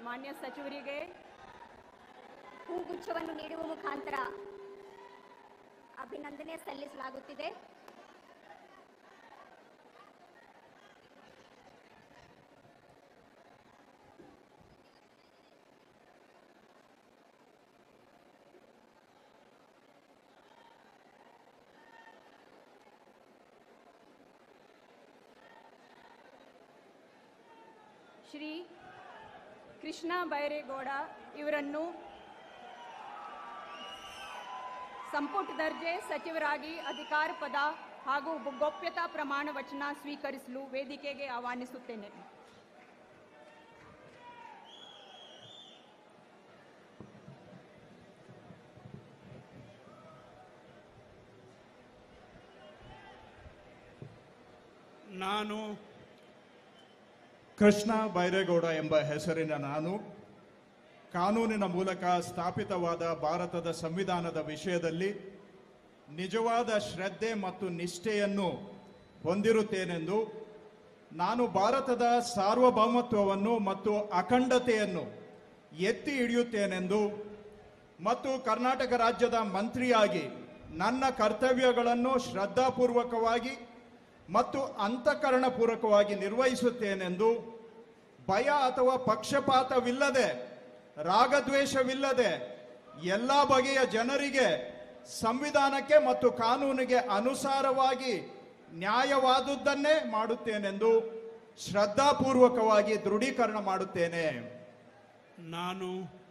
ಮಾನ್ಯ ಸಚಿವರಿಗೆ ಹೂಗುಚ್ಛವನ್ನು ನೀಡುವ ಮುಖಾಂತರ ಅಭಿನಂದನೆ ಸಲ್ಲಿಸಲಾಗುತ್ತಿದೆ ಶ್ರೀ ಕೃಷ್ಣ ಬೈರೇಗೌಡ ಇವರನ್ನು ಸಂಪುಟ ದರ್ಜೆ ಸಚಿವರಾಗಿ ಅಧಿಕಾರ ಪದ ಹಾಗೂ ಗೋಪ್ಯತಾ ಪ್ರಮಾಣ ವಚನ ಸ್ವೀಕರಿಸಲು ವೇದಿಕೆಗೆ ಆಹ್ವಾನಿಸುತ್ತೇನೆ ನಾನು ಕೃಷ್ಣ ಬೈರೇಗೌಡ ಎಂಬ ಹೆಸರಿನ ನಾನು ಕಾನೂನಿನ ಮೂಲಕ ಸ್ಥಾಪಿತವಾದ ಭಾರತದ ಸಂವಿಧಾನದ ವಿಷಯದಲ್ಲಿ ನಿಜವಾದ ಶ್ರದ್ಧೆ ಮತ್ತು ನಿಷ್ಠೆಯನ್ನು ಹೊಂದಿರುತ್ತೇನೆಂದು ನಾನು ಭಾರತದ ಸಾರ್ವಭೌಮತ್ವವನ್ನು ಮತ್ತು ಅಖಂಡತೆಯನ್ನು ಎತ್ತಿ ಹಿಡಿಯುತ್ತೇನೆಂದು ಮತ್ತು ಕರ್ನಾಟಕ ರಾಜ್ಯದ ಮಂತ್ರಿಯಾಗಿ ನನ್ನ ಕರ್ತವ್ಯಗಳನ್ನು ಶ್ರದ್ಧಾಪೂರ್ವಕವಾಗಿ ಮತ್ತು ಅಂತಃಕರಣಪೂರ್ವಕವಾಗಿ ನಿರ್ವಹಿಸುತ್ತೇನೆಂದು ಭಯ ಅಥವಾ ಪಕ್ಷಪಾತವಿಲ್ಲದೆ ರಾಗದ್ವೇಷವಿಲ್ಲದೆ ಎಲ್ಲ ಬಗೆಯ ಜನರಿಗೆ ಸಂವಿಧಾನಕ್ಕೆ ಮತ್ತು ಕಾನೂನಿಗೆ ಅನುಸಾರವಾಗಿ ನ್ಯಾಯವಾದುದನ್ನೇ ಮಾಡುತ್ತೇನೆಂದು ಶ್ರದ್ಧಾಪೂರ್ವಕವಾಗಿ ದೃಢೀಕರಣ ಮಾಡುತ್ತೇನೆ ನಾನು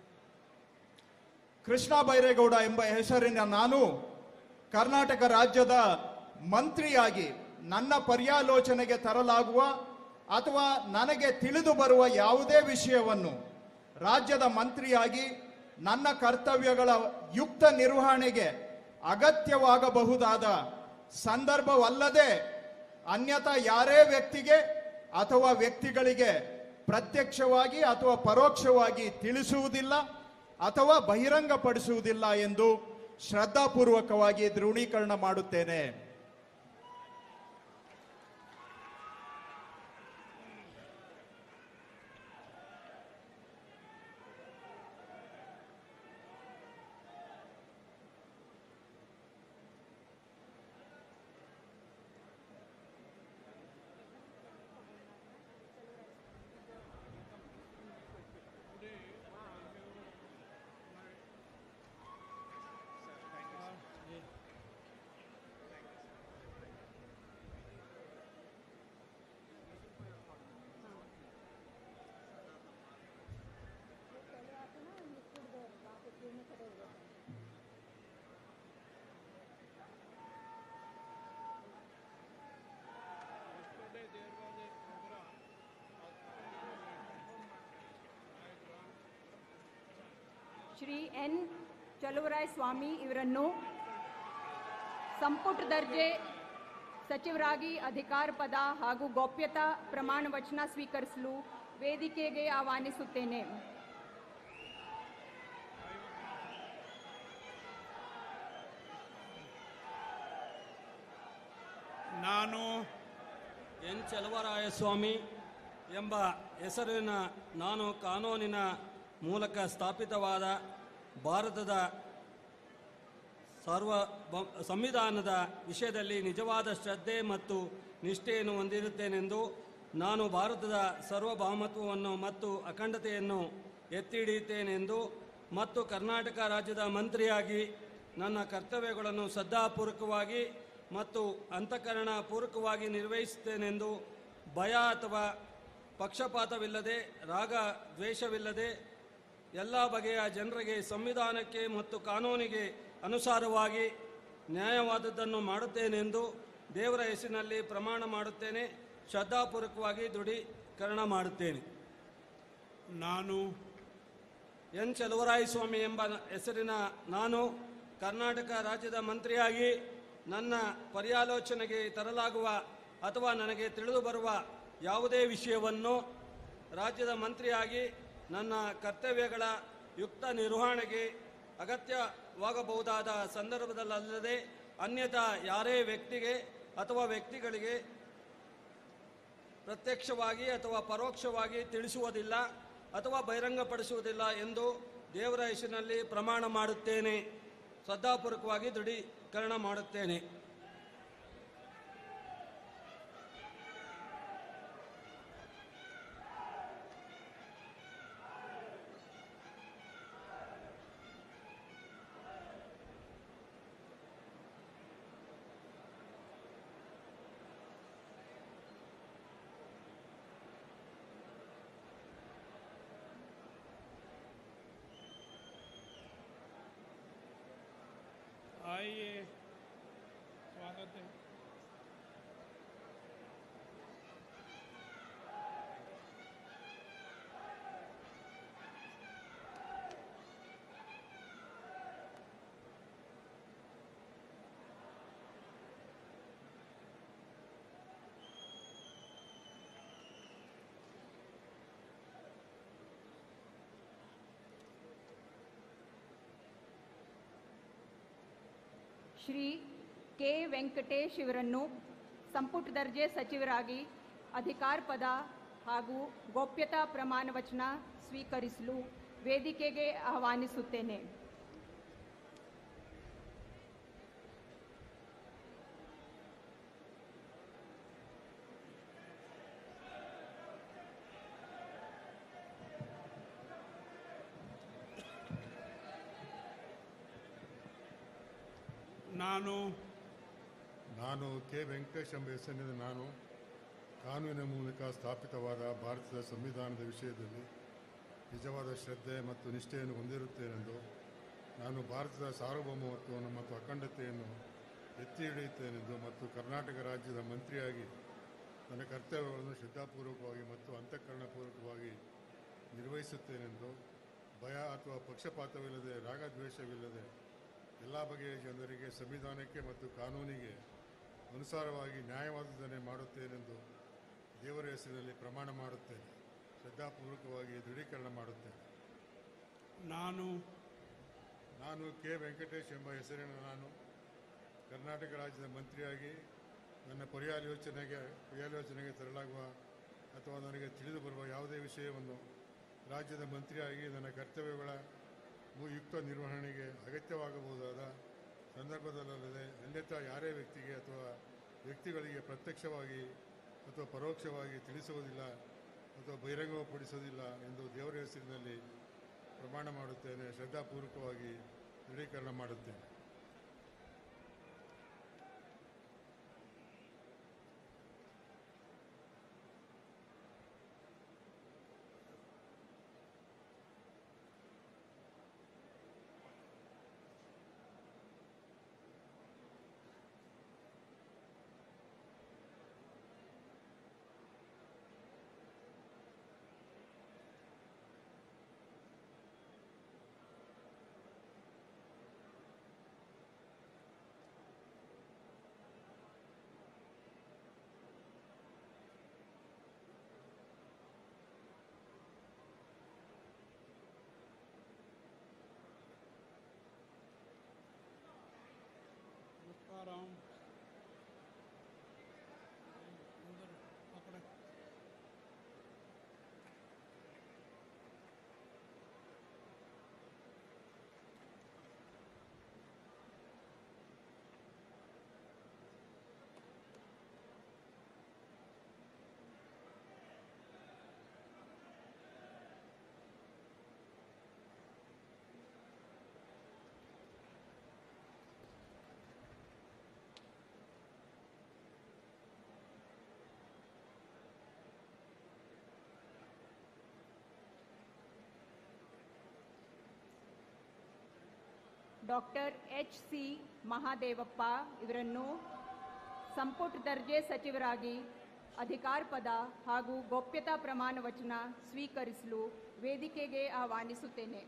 ಕೃಷ್ಣ ಬೈರೇಗೌಡ ಎಂಬ ಹೆಸರಿನ ನಾನು ಕರ್ನಾಟಕ ರಾಜ್ಯದ ಮಂತ್ರಿಯಾಗಿ ನನ್ನ ಪರ್ಯಾಲೋಚನೆಗೆ ತರಲಾಗುವ ಅಥವಾ ನನಗೆ ತಿಳಿದು ಬರುವ ಯಾವುದೇ ವಿಷಯವನ್ನು ರಾಜ್ಯದ ಮಂತ್ರಿಯಾಗಿ ನನ್ನ ಕರ್ತವ್ಯಗಳ ಯುಕ್ತ ನಿರ್ವಹಣೆಗೆ ಅಗತ್ಯವಾಗಬಹುದಾದ ಸಂದರ್ಭವಲ್ಲದೆ ಅನ್ಯಥಾ ಯಾರೇ ವ್ಯಕ್ತಿಗೆ ಅಥವಾ ವ್ಯಕ್ತಿಗಳಿಗೆ ಪ್ರತ್ಯಕ್ಷವಾಗಿ ಅಥವಾ ಪರೋಕ್ಷವಾಗಿ ತಿಳಿಸುವುದಿಲ್ಲ ಅಥವಾ ಬಹಿರಂಗಪಡಿಸುವುದಿಲ್ಲ ಎಂದು ಶ್ರದ್ಧಾಪೂರ್ವಕವಾಗಿ ದೃಢೀಕರಣ ಮಾಡುತ್ತೇನೆ ಶ್ರೀ ಎನ್ ಚಲುವರಾಯ ಸ್ವಾಮಿ ಇವರನ್ನು ಸಂಪುಟ ದರ್ಜೆ ಸಚಿವರಾಗಿ ಅಧಿಕಾರ ಪದ ಹಾಗೂ ಗೌಪ್ಯತಾ ಪ್ರಮಾಣ ವಚನ ಸ್ವೀಕರಿಸಲು ವೇದಿಕೆಗೆ ಆಹ್ವಾನಿಸುತ್ತೇನೆ ನಾನು ಎನ್ ಚಲವರಾಯಸ್ವಾಮಿ ಎಂಬ ಹೆಸರಿನ ನಾನು ಕಾನೂನಿನ ಮೂಲಕ ಸ್ಥಾಪಿತವಾದ ಭಾರತದ ಸರ್ವ ಬ- ಸಂವಿಧಾನದ ವಿಷಯದಲ್ಲಿ ನಿಜವಾದ ಶ್ರದ್ಧೆ ಮತ್ತು ನಿಷ್ಠೆಯನ್ನು ಹೊಂದಿರುತ್ತೇನೆಂದು ನಾನು ಭಾರತದ ಸಾರ್ವಭೌಮತ್ವವನ್ನು ಮತ್ತು ಅಖಂಡತೆಯನ್ನು ಎತ್ತಿ ಹಿಡಿಯುತ್ತೇನೆಂದು ಮತ್ತು ಕರ್ನಾಟಕ ರಾಜ್ಯದ ಮಂತ್ರಿಯಾಗಿ ನನ್ನ ಕರ್ತವ್ಯಗಳನ್ನು ಶ್ರದ್ಧಾಪೂರ್ವಕವಾಗಿ ಮತ್ತು ಅಂತಃಕರಣ ಪೂರ್ವಕವಾಗಿ ನಿರ್ವಹಿಸುತ್ತೇನೆಂದು ಭಯ ಅಥವಾ ಪಕ್ಷಪಾತವಿಲ್ಲದೆ ರಾಗ ದ್ವೇಷವಿಲ್ಲದೆ ಎಲ್ಲ ಬಗೆಯ ಜನರಿಗೆ ಸಂವಿಧಾನಕ್ಕೆ ಮತ್ತು ಕಾನೂನಿಗೆ ಅನುಸಾರವಾಗಿ ನ್ಯಾಯವಾದದ್ದನ್ನು ಮಾಡುತ್ತೇನೆಂದು ದೇವರ ಹೆಸರಿನಲ್ಲಿ ಪ್ರಮಾಣ ಮಾಡುತ್ತೇನೆ ಶ್ರದ್ಧಾಪೂರ್ವಕವಾಗಿ ದೃಢೀಕರಣ ಮಾಡುತ್ತೇನೆ ನಾನು ಎನ್ ಚಲುವರಾಯಸ್ವಾಮಿ ಎಂಬ ಹೆಸರಿನ ನಾನು ಕರ್ನಾಟಕ ರಾಜ್ಯದ ಮಂತ್ರಿಯಾಗಿ ನನ್ನ ಪರ್ಯಾಲೋಚನೆಗೆ ತರಲಾಗುವ ಅಥವಾ ನನಗೆ ತಿಳಿದು ಬರುವ ಯಾವುದೇ ವಿಷಯವನ್ನು ರಾಜ್ಯದ ಮಂತ್ರಿಯಾಗಿ ನನ್ನ ಕರ್ತವ್ಯಗಳ ಯುಕ್ತ ನಿರ್ವಹಣೆಗೆ ಅಗತ್ಯವಾಗಬಹುದಾದ ಸಂದರ್ಭದಲ್ಲದೆ ಅನ್ಯಥಾ ಯಾರೇ ವ್ಯಕ್ತಿಗೆ ಅಥವಾ ವ್ಯಕ್ತಿಗಳಿಗೆ ಪ್ರತ್ಯಕ್ಷವಾಗಿ ಅಥವಾ ಪರೋಕ್ಷವಾಗಿ ತಿಳಿಸುವುದಿಲ್ಲ ಅಥವಾ ಬಹಿರಂಗಪಡಿಸುವುದಿಲ್ಲ ಎಂದು ದೇವರ ಹೆಸರಿನಲ್ಲಿ ಪ್ರಮಾಣ ಮಾಡುತ್ತೇನೆ ಶ್ರದ್ಧಾಪೂರ್ವಕವಾಗಿ ದೃಢೀಕರಣ ಮಾಡುತ್ತೇನೆ आइए स्वागत है ಶ್ರೀ ಕೆ ವೆಂಕಟೇಶ್ ಇವರನ್ನು ಸಂಪುಟ ದರ್ಜೆ ಸಚಿವರಾಗಿ ಅಧಿಕಾರ ಪದ ಹಾಗೂ ಗೋಪ್ಯತಾ ಪ್ರಮಾಣ ವಚನ ಸ್ವೀಕರಿಸಲು ವೇದಿಕೆಗೆ ಆಹ್ವಾನಿಸುತ್ತೇನೆ ನಾನು ನಾನು ಕೆ ವೆಂಕಟೇಶ್ ಎಂಬ ಹೆಸರಿನಿಂದ ನಾನು ಕಾನೂನಿನ ಮೂಲಕ ಸ್ಥಾಪಿತವಾದ ಭಾರತದ ಸಂವಿಧಾನದ ವಿಷಯದಲ್ಲಿ ನಿಜವಾದ ಶ್ರದ್ಧೆ ಮತ್ತು ನಿಷ್ಠೆಯನ್ನು ಹೊಂದಿರುತ್ತೇನೆಂದು ನಾನು ಭಾರತದ ಸಾರ್ವಭೌಮತ್ವವನ್ನು ಮತ್ತು ಅಖಂಡತೆಯನ್ನು ಎತ್ತಿ ಹಿಡಿಯುತ್ತೇನೆಂದು ಮತ್ತು ಕರ್ನಾಟಕ ರಾಜ್ಯದ ಮಂತ್ರಿಯಾಗಿ ನನ್ನ ಕರ್ತವ್ಯಗಳನ್ನು ಶ್ರದ್ಧಾಪೂರ್ವಕವಾಗಿ ಮತ್ತು ಅಂತಃಕರಣಪೂರ್ವಕವಾಗಿ ನಿರ್ವಹಿಸುತ್ತೇನೆಂದು ಭಯ ಅಥವಾ ಪಕ್ಷಪಾತವಿಲ್ಲದೆ ರಾಗದ್ವೇಷವಿಲ್ಲದೆ ಎಲ್ಲ ಬಗೆಯ ಜನರಿಗೆ ಸಂವಿಧಾನಕ್ಕೆ ಮತ್ತು ಕಾನೂನಿಗೆ ಅನುಸಾರವಾಗಿ ನ್ಯಾಯವಾದದನ್ನೇ ಮಾಡುತ್ತೇನೆಂದು ದೇವರ ಹೆಸರಿನಲ್ಲಿ ಪ್ರಮಾಣ ಮಾಡುತ್ತೇನೆ ಶ್ರದ್ಧಾಪೂರ್ವಕವಾಗಿ ದೃಢೀಕರಣ ಮಾಡುತ್ತೇನೆ ನಾನು ನಾನು ಕೆ ವೆಂಕಟೇಶ್ ಎಂಬ ಹೆಸರಿನ ನಾನು ಕರ್ನಾಟಕ ರಾಜ್ಯದ ಮಂತ್ರಿಯಾಗಿ ನನ್ನ ಪರ್ಯಾಲೋಚನೆಗೆ ಪರ್ಯಾಲೋಚನೆಗೆ ತರಲಾಗುವ ಅಥವಾ ನನಗೆ ತಿಳಿದು ಬರುವ ಯಾವುದೇ ವಿಷಯವನ್ನು ರಾಜ್ಯದ ಮಂತ್ರಿಯಾಗಿ ನನ್ನ ಕರ್ತವ್ಯಗಳ ಮು- ಯುಕ್ತ ನಿರ್ವಹಣೆಗೆ ಅಗತ್ಯವಾಗಬಹುದಾದ ಸಂದರ್ಭದಲ್ಲದೆ ಅನ್ಯಥಾ ಯಾರೇ ವ್ಯಕ್ತಿಗೆ ಅಥವಾ ವ್ಯಕ್ತಿಗಳಿಗೆ ಪ್ರತ್ಯಕ್ಷವಾಗಿ ಅಥವಾ ಪರೋಕ್ಷವಾಗಿ ತಿಳಿಸುವುದಿಲ್ಲ ಅಥವಾ ಬಹಿರಂಗಪಡಿಸುವುದಿಲ್ಲ ಎಂದು ದೇವರ ಹೆಸರಿನಲ್ಲಿ ಪ್ರಮಾಣ ಮಾಡುತ್ತೇನೆ ಶ್ರದ್ಧಾಪೂರ್ವಕವಾಗಿ ದೃಢೀಕರಣ ಮಾಡುತ್ತೇನೆ नमस्कार हूँ अंदर पकड़े ಡಾಕ್ಟರ್ ಎಚ್ ಸಿ ಮಹಾದೇವಪ್ಪ ಇವರನ್ನು ಸಂಪುಟ ದರ್ಜೆ ಸಚಿವರಾಗಿ ಅಧಿಕಾರ ಪದ ಹಾಗೂ ಗೋಪ್ಯತಾ ಪ್ರಮಾಣ ವಚನ ಸ್ವೀಕರಿಸಲು ವೇದಿಕೆಗೆ ಆಹ್ವಾನಿಸುತ್ತೇನೆ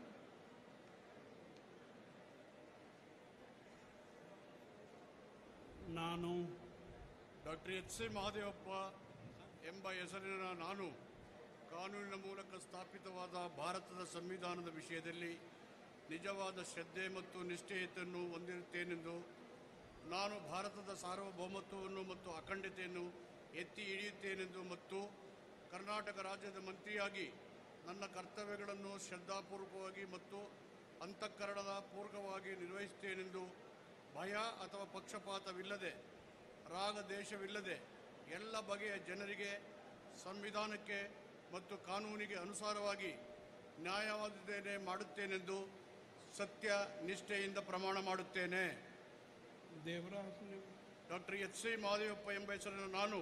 ನಾನು ಡಾಕ್ಟರ್ ಎಚ್ ಸಿ ಮಹಾದೇವಪ್ಪ ಎಂಬ ಹೆಸರಿನ ನಾನು ಕಾನೂನಿನ ಮೂಲಕ ಸ್ಥಾಪಿತವಾದ ಭಾರತದ ಸಂವಿಧಾನದ ವಿಷಯದಲ್ಲಿ ನಿಜವಾದ ಶ್ರದ್ಧೆ ಮತ್ತು ನಿಷ್ಠೆಯನ್ನು ಹೊಂದಿರುತ್ತೇನೆಂದು ನಾನು ಭಾರತದ ಸಾರ್ವಭೌಮತ್ವವನ್ನು ಮತ್ತು ಅಖಂಡತೆಯನ್ನು ಎತ್ತಿ ಹಿಡಿಯುತ್ತೇನೆಂದು ಮತ್ತು ಕರ್ನಾಟಕ ರಾಜ್ಯದ ಮಂತ್ರಿಯಾಗಿ ನನ್ನ ಕರ್ತವ್ಯಗಳನ್ನು ಶ್ರದ್ಧಾಪೂರ್ವಕವಾಗಿ ಮತ್ತು ಅಂತಃಕರಣದ ಪೂರ್ವಕವಾಗಿ ನಿರ್ವಹಿಸುತ್ತೇನೆಂದು ಭಯ ಅಥವಾ ಪಕ್ಷಪಾತವಿಲ್ಲದೆ ರಾಗ ದೇಶವಿಲ್ಲದೆ ಎಲ್ಲ ಬಗೆಯ ಜನರಿಗೆ ಸಂವಿಧಾನಕ್ಕೆ ಮತ್ತು ಕಾನೂನಿಗೆ ಅನುಸಾರವಾಗಿ ನ್ಯಾಯವಾದದ್ದೇನೆ ಮಾಡುತ್ತೇನೆಂದು ಸತ್ಯ ನಿಷ್ಠೆಯಿಂದ ಪ್ರಮಾಣ ಮಾಡುತ್ತೇನೆ ದೇವರ ಹೆಸರು ಡಾಕ್ಟರ್ ಎಚ್ ಸಿ ಮಹದೇವಪ್ಪ ಎಂಬ ಹೆಸರನ್ನು ನಾನು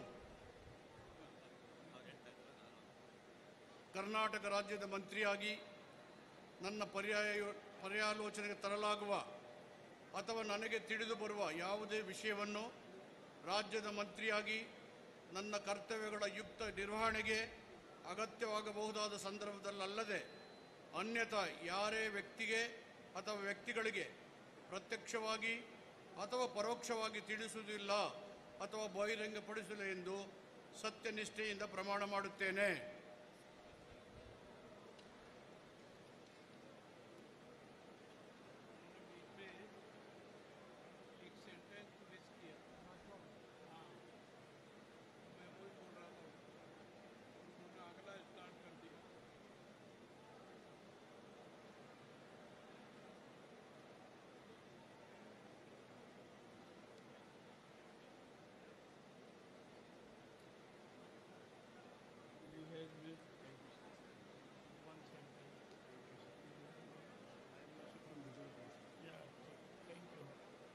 ಕರ್ನಾಟಕ ರಾಜ್ಯದ ಮಂತ್ರಿಯಾಗಿ ನನ್ನ ಪರ್ಯಾಯ ಪರ್ಯಾಲೋಚನೆಗೆ ತರಲಾಗುವ ಅಥವಾ ನನಗೆ ತಿಳಿದು ಬರುವ ಯಾವುದೇ ವಿಷಯವನ್ನು ರಾಜ್ಯದ ಮಂತ್ರಿಯಾಗಿ ನನ್ನ ಕರ್ತವ್ಯಗಳ ಯುಕ್ತ ನಿರ್ವಹಣೆಗೆ ಅಗತ್ಯವಾಗಬಹುದಾದ ಸಂದರ್ಭದಲ್ಲಲ್ಲದೆ ಅನ್ಯಥಾ ಯಾರೇ ವ್ಯಕ್ತಿಗೆ ಅಥವಾ ವ್ಯಕ್ತಿಗಳಿಗೆ ಪ್ರತ್ಯಕ್ಷವಾಗಿ ಅಥವಾ ಪರೋಕ್ಷವಾಗಿ ತಿಳಿಸುವುದಿಲ್ಲ ಅಥವಾ ಬಹಿರಂಗಪಡಿಸಲು ಎಂದು ಸತ್ಯನಿಷ್ಠೆಯಿಂದ ಪ್ರಮಾಣ ಮಾಡುತ್ತೇನೆ एक सेंटेंस मिस किया हाँ मैं वही बोल रहा था उन्होंने अगला स्टार्ट कर दिया You have missed one sentence. Yeah, thank you.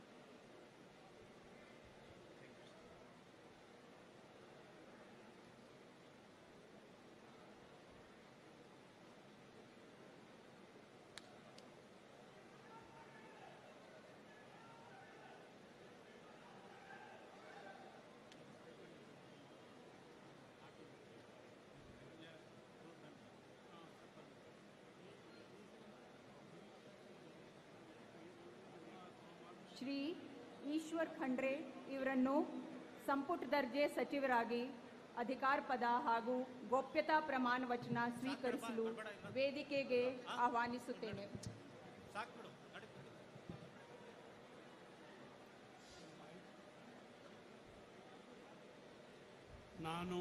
Shri Eshwar Khandre ಇವರನ್ನು ಸಂಪುಟ ದರ್ಜೆ ಸಚಿವರಾಗಿ ಅಧಿಕಾರ ಪದ ಹಾಗೂ ಗೋಪ್ಯತಾ ಪ್ರಮಾಣ ವಚನ ಸ್ವೀಕರಿಸಲು ವೇದಿಕೆಗೆ ಆಹ್ವಾನಿಸುತ್ತೇನೆ ನಾನು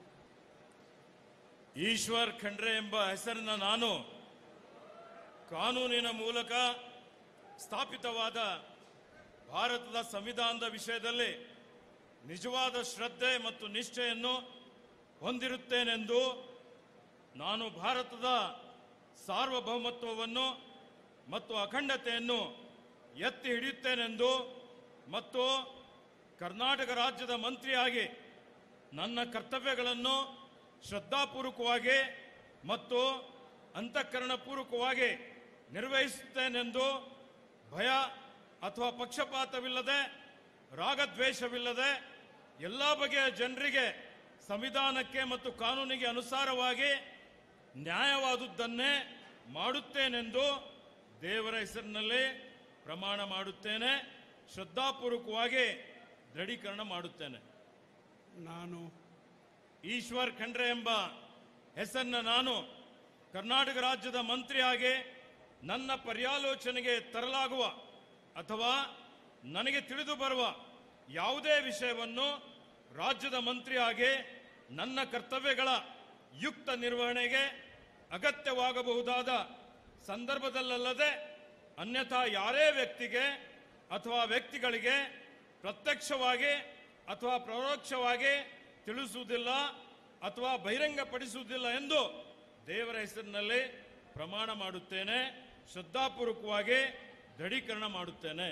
ಈಶ್ವರ್ ಖಂಡ್ರೆ ಎಂಬ ಹೆಸರಿನ ನಾನು ಕಾನೂನಿನ ಮೂಲಕ ಸ್ಥಾಪಿತವಾದ ಭಾರತದ ಸಂವಿಧಾನದ ವಿಷಯದಲ್ಲಿ ನಿಜವಾದ ಶ್ರದ್ಧೆ ಮತ್ತು ನಿಷ್ಠೆಯನ್ನು ಹೊಂದಿರುತ್ತೇನೆಂದು ನಾನು ಭಾರತದ ಸಾರ್ವಭೌಮತ್ವವನ್ನು ಮತ್ತು ಅಖಂಡತೆಯನ್ನು ಎತ್ತಿ ಹಿಡಿಯುತ್ತೇನೆಂದು ಮತ್ತು ಕರ್ನಾಟಕ ರಾಜ್ಯದ ಮಂತ್ರಿಯಾಗಿ ನನ್ನ ಕರ್ತವ್ಯಗಳನ್ನು ಶ್ರದ್ಧಾಪೂರ್ವಕವಾಗಿ ಮತ್ತು ಅಂತಃಕರಣಪೂರ್ವಕವಾಗಿ ನಿರ್ವಹಿಸುತ್ತೇನೆಂದು ಭಯ ಅಥವಾ ಪಕ್ಷಪಾತವಿಲ್ಲದೆ ರಾಗದ್ವೇಷವಿಲ್ಲದೆ ಎಲ್ಲ ಬಗೆಯ ಜನರಿಗೆ ಸಂವಿಧಾನಕ್ಕೆ ಮತ್ತು ಕಾನೂನಿಗೆ ಅನುಸಾರವಾಗಿ ನ್ಯಾಯವಾದುದನ್ನೇ ಮಾಡುತ್ತೇನೆಂದು ದೇವರ ಹೆಸರಿನಲ್ಲಿ ಪ್ರಮಾಣ ಮಾಡುತ್ತೇನೆ ಶ್ರದ್ಧಾಪೂರ್ವಕವಾಗಿ ದೃಢೀಕರಣ ಮಾಡುತ್ತೇನೆ ನಾನು ಈಶ್ವರ್ ಖಂಡ್ರೆ ಎಂಬ ಹೆಸರನ್ನ ನಾನು ಕರ್ನಾಟಕ ರಾಜ್ಯದ ಮಂತ್ರಿಯಾಗಿ ನನ್ನ ಪರ್ಯಾಲೋಚನೆಗೆ ತರಲಾಗುವ ಅಥವಾ ನನಗೆ ತಿಳಿದು ಬರುವ ಯಾವುದೇ ವಿಷಯವನ್ನು ರಾಜ್ಯದ ಮಂತ್ರಿಯಾಗಿ ನನ್ನ ಕರ್ತವ್ಯಗಳ ಯುಕ್ತ ನಿರ್ವಹಣೆಗೆ ಅಗತ್ಯವಾಗಬಹುದಾದ ಸಂದರ್ಭದಲ್ಲಲ್ಲದೆ ಅನ್ಯಥಾ ಯಾರೇ ವ್ಯಕ್ತಿಗೆ ಅಥವಾ ವ್ಯಕ್ತಿಗಳಿಗೆ ಪ್ರತ್ಯಕ್ಷವಾಗಿ ಅಥವಾ ಪರೋಕ್ಷವಾಗಿ ತಿಳಿಸುವುದಿಲ್ಲ ಅಥವಾ ಬಹಿರಂಗಪಡಿಸುವುದಿಲ್ಲ ಎಂದು ದೇವರ ಹೆಸರಿನಲ್ಲಿ ಪ್ರಮಾಣ ಮಾಡುತ್ತೇನೆ ಶ್ರದ್ಧಾಪೂರ್ವಕವಾಗಿ ದೃಢೀಕರಣ ಮಾಡುತ್ತೇನೆ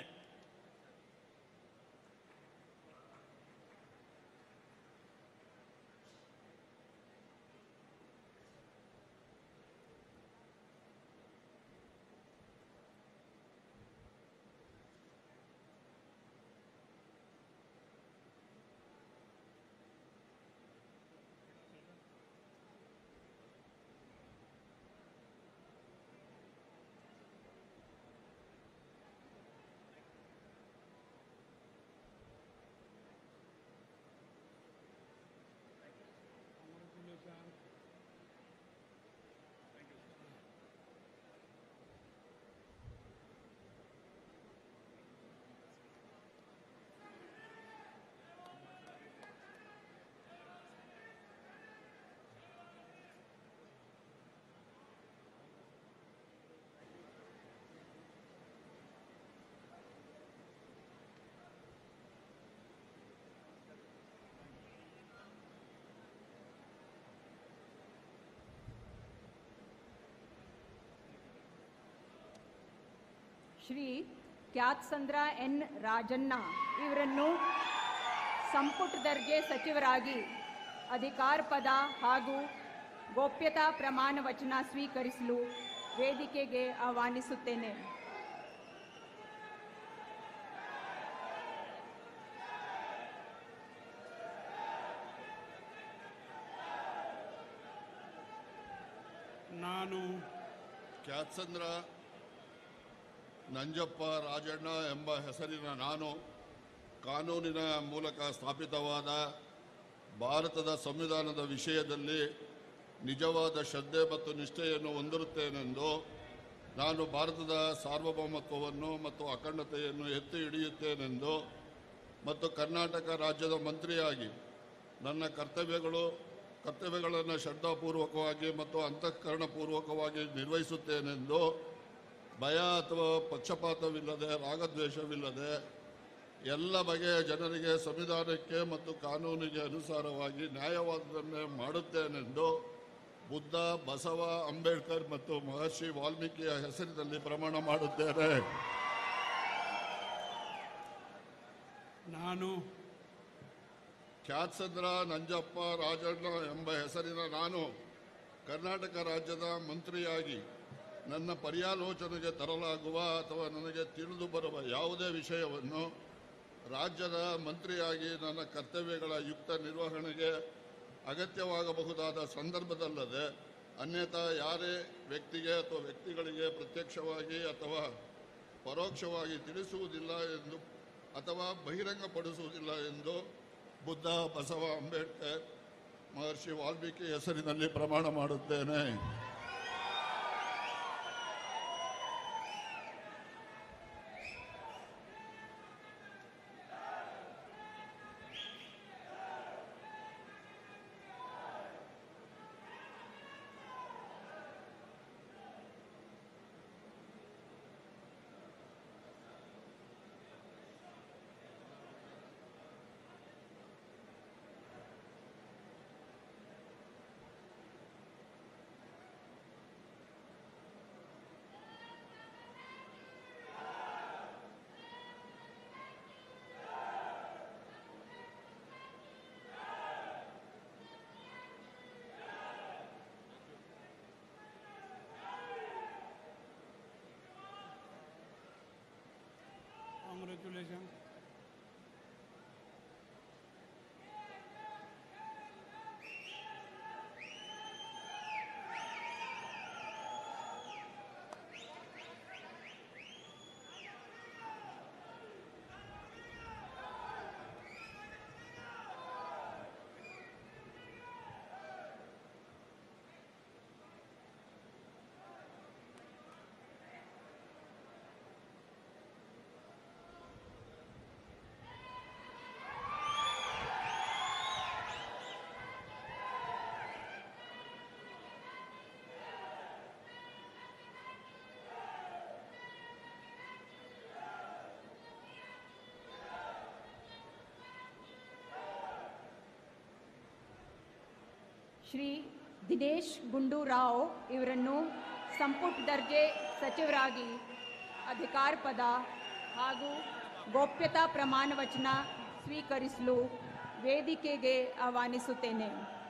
ಶ್ರೀ ಕ್ಯಾತ್ಸಂದ್ರ ಎನ್ ರಾಜಣ್ಣ ಇವರನ್ನು ಸಂಪುಟ ದರ್ಜೆ ಸಚಿವರಾಗಿ ಅಧಿಕಾರ ಪದ ಹಾಗೂ ಗೋಪ್ಯತಾ ಪ್ರಮಾಣ ವಚನ ಸ್ವೀಕರಿಸಲು ವೇದಿಕೆಗೆ ಆಹ್ವಾನಿಸುತ್ತೇನೆ ನಾನು ಕ್ಯಾತ್ಸಂದ್ರ ನಂಜಪ್ಪ ರಾಜಣ್ಣ ಎಂಬ ಹೆಸರಿನ ನಾನು ಕಾನೂನಿನ ಮೂಲಕ ಸ್ಥಾಪಿತವಾದ ಭಾರತದ ಸಂವಿಧಾನದ ವಿಷಯದಲ್ಲಿ ನಿಜವಾದ ಶ್ರದ್ಧೆ ಮತ್ತು ನಿಷ್ಠೆಯನ್ನು ಹೊಂದಿರುತ್ತೇನೆಂದು ನಾನು ಭಾರತದ ಸಾರ್ವಭೌಮತ್ವವನ್ನು ಮತ್ತು ಅಖಂಡತೆಯನ್ನು ಎತ್ತಿ ಹಿಡಿಯುತ್ತೇನೆಂದು ಮತ್ತು ಕರ್ನಾಟಕ ರಾಜ್ಯದ ಮಂತ್ರಿಯಾಗಿ ನನ್ನ ಕರ್ತವ್ಯಗಳು ಕರ್ತವ್ಯಗಳನ್ನು ಶ್ರದ್ಧಾಪೂರ್ವಕವಾಗಿ ಮತ್ತು ಅಂತಃಕರಣಪೂರ್ವಕವಾಗಿ ನಿರ್ವಹಿಸುತ್ತೇನೆಂದು ಭಯ ಅಥವಾ ಪಕ್ಷಪಾತವಿಲ್ಲದೆ ರಾಗದ್ವೇಷವಿಲ್ಲದೆ ಎಲ್ಲ ಬಗೆಯ ಜನರಿಗೆ ಸಂವಿಧಾನಕ್ಕೆ ಮತ್ತು ಕಾನೂನಿಗೆ ಅನುಸಾರವಾಗಿ ನ್ಯಾಯವಾದದನ್ನೇ ಮಾಡುತ್ತೇನೆಂದು ಬುದ್ಧ ಬಸವ ಅಂಬೇಡ್ಕರ್ ಮತ್ತು ಮಹರ್ಷಿ ವಾಲ್ಮೀಕಿಯ ಹೆಸರಿನಲ್ಲಿ ಪ್ರಮಾಣ ಮಾಡುತ್ತೇನೆ ನಾನು ಖ್ಯಾತ್ಸಂದ್ರ ನಂಜಪ್ಪ ರಾಜಣ್ಣ ಎಂಬ ಹೆಸರಿನ ನಾನು ಕರ್ನಾಟಕ ರಾಜ್ಯದ ಮಂತ್ರಿಯಾಗಿ ನನ್ನ ಪರ್ಯಾಲೋಚನೆಗೆ ತರಲಾಗುವ ಅಥವಾ ನನಗೆ ತಿಳಿದು ಬರುವ ಯಾವುದೇ ವಿಷಯವನ್ನು ರಾಜ್ಯದ ಮಂತ್ರಿಯಾಗಿ ನನ್ನ ಕರ್ತವ್ಯಗಳ ಯುಕ್ತ ನಿರ್ವಹಣೆಗೆ ಅಗತ್ಯವಾಗಬಹುದಾದ ಸಂದರ್ಭದಲ್ಲದೆ ಅನ್ಯಥಾ ಯಾರೇ ವ್ಯಕ್ತಿಗೆ ಅಥವಾ ವ್ಯಕ್ತಿಗಳಿಗೆ ಪ್ರತ್ಯಕ್ಷವಾಗಿ ಅಥವಾ ಪರೋಕ್ಷವಾಗಿ ತಿಳಿಸುವುದಿಲ್ಲ ಎಂದು ಅಥವಾ ಬಹಿರಂಗಪಡಿಸುವುದಿಲ್ಲ ಎಂದು ಬುದ್ಧ ಬಸವ ಅಂಬೇಡ್ಕರ್ ಮಹರ್ಷಿ ವಾಲ್ಮೀಕಿ ಹೆಸರಿನಲ್ಲಿ ಪ್ರಮಾಣ ಮಾಡುತ್ತೇನೆ ಕಾಂಗ್ರ್ಯಾಚುಲೇಷನ್ ಶ್ರೀ ದಿನೇಶ್ ಗುಂಡೂರಾವ್ ಇವರನ್ನು ಸಂಪುಟ ದರ್ಜೆ ಸಚಿವರಾಗಿ ಅಧಿಕಾರ ಪದ ಹಾಗೂ ಗೋಪ್ಯತಾ ಪ್ರಮಾಣ ವಚನ ಸ್ವೀಕರಿಸಲು ವೇದಿಕೆಗೆ ಆಹ್ವಾನಿಸುತ್ತೇನೆ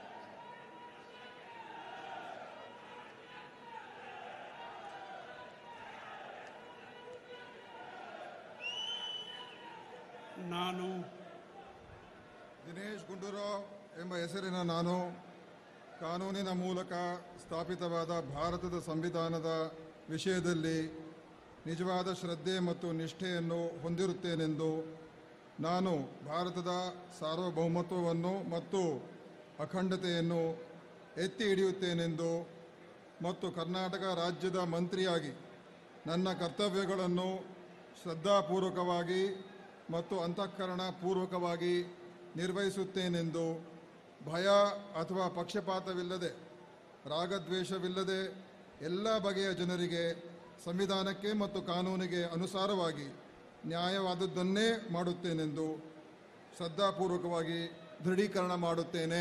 ನಾನು ದಿನೇಶ್ ಗುಂಡೂರಾವ್ ಎಂಬ ಹೆಸರಿನ ನಾನು ಕಾನೂನಿನ ಮೂಲಕ ಸ್ಥಾಪಿತವಾದ ಭಾರತದ ಸಂವಿಧಾನದ ವಿಷಯದಲ್ಲಿ ನಿಜವಾದ ಶ್ರದ್ಧೆ ಮತ್ತು ನಿಷ್ಠೆಯನ್ನು ಹೊಂದಿರುತ್ತೇನೆಂದು ನಾನು ಭಾರತದ ಸಾರ್ವಭೌಮತ್ವವನ್ನು ಮತ್ತು ಅಖಂಡತೆಯನ್ನು ಎತ್ತಿ ಹಿಡಿಯುತ್ತೇನೆಂದು ಮತ್ತು ಕರ್ನಾಟಕ ರಾಜ್ಯದ ಮಂತ್ರಿಯಾಗಿ ನನ್ನ ಕರ್ತವ್ಯಗಳನ್ನು ಶ್ರದ್ಧಾಪೂರ್ವಕವಾಗಿ ಮತ್ತು ಅಂತಃಕರಣ ಪೂರ್ವಕವಾಗಿ ನಿರ್ವಹಿಸುತ್ತೇನೆಂದು ಭಯ ಅಥವಾ ಪಕ್ಷಪಾತವಿಲ್ಲದೆ ರಾಗದ್ವೇಷವಿಲ್ಲದೆ ಎಲ್ಲ ಬಗೆಯ ಜನರಿಗೆ ಸಂವಿಧಾನಕ್ಕೆ ಮತ್ತು ಕಾನೂನಿಗೆ ಅನುಸಾರವಾಗಿ ನ್ಯಾಯವಾದದ್ದನ್ನೇ ಮಾಡುತ್ತೇನೆಂದು ಶ್ರದ್ಧಾಪೂರ್ವಕವಾಗಿ ದೃಢೀಕರಣ ಮಾಡುತ್ತೇನೆ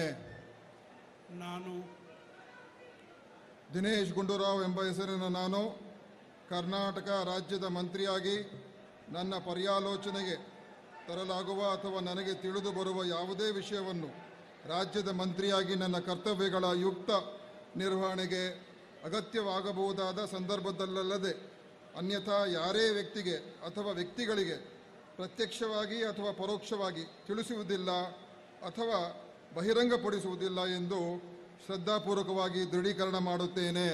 ನಾನು ದಿನೇಶ್ ಗುಂಡೂರಾವ್ ಎಂಬ ಹೆಸರಿನ ನಾನು ಕರ್ನಾಟಕ ರಾಜ್ಯದ ಮಂತ್ರಿಯಾಗಿ ನನ್ನ ಪರ್ಯಾಲೋಚನೆಗೆ ತರಲಾಗುವ ಅಥವಾ ನನಗೆ ತಿಳಿದು ಬರುವ ಯಾವುದೇ ವಿಷಯವನ್ನು ರಾಜ್ಯದ ಮಂತ್ರಿಯಾಗಿ ನನ್ನ ಕರ್ತವ್ಯಗಳ ಯುಕ್ತ ನಿರ್ವಹಣೆಗೆ ಅಗತ್ಯವಾಗಬಹುದಾದ ಸಂದರ್ಭದಲ್ಲದೆ ಅನ್ಯಥಾ ಯಾರೇ ವ್ಯಕ್ತಿಗೆ ಅಥವಾ ವ್ಯಕ್ತಿಗಳಿಗೆ ಪ್ರತ್ಯಕ್ಷವಾಗಿ ಅಥವಾ ಪರೋಕ್ಷವಾಗಿ ತಿಳಿಸುವುದಿಲ್ಲ ಅಥವಾ ಬಹಿರಂಗಪಡಿಸುವುದಿಲ್ಲ ಎಂದು ಶ್ರದ್ಧಾಪೂರ್ವಕವಾಗಿ ದೃಢೀಕರಣ ಮಾಡುತ್ತೇನೆ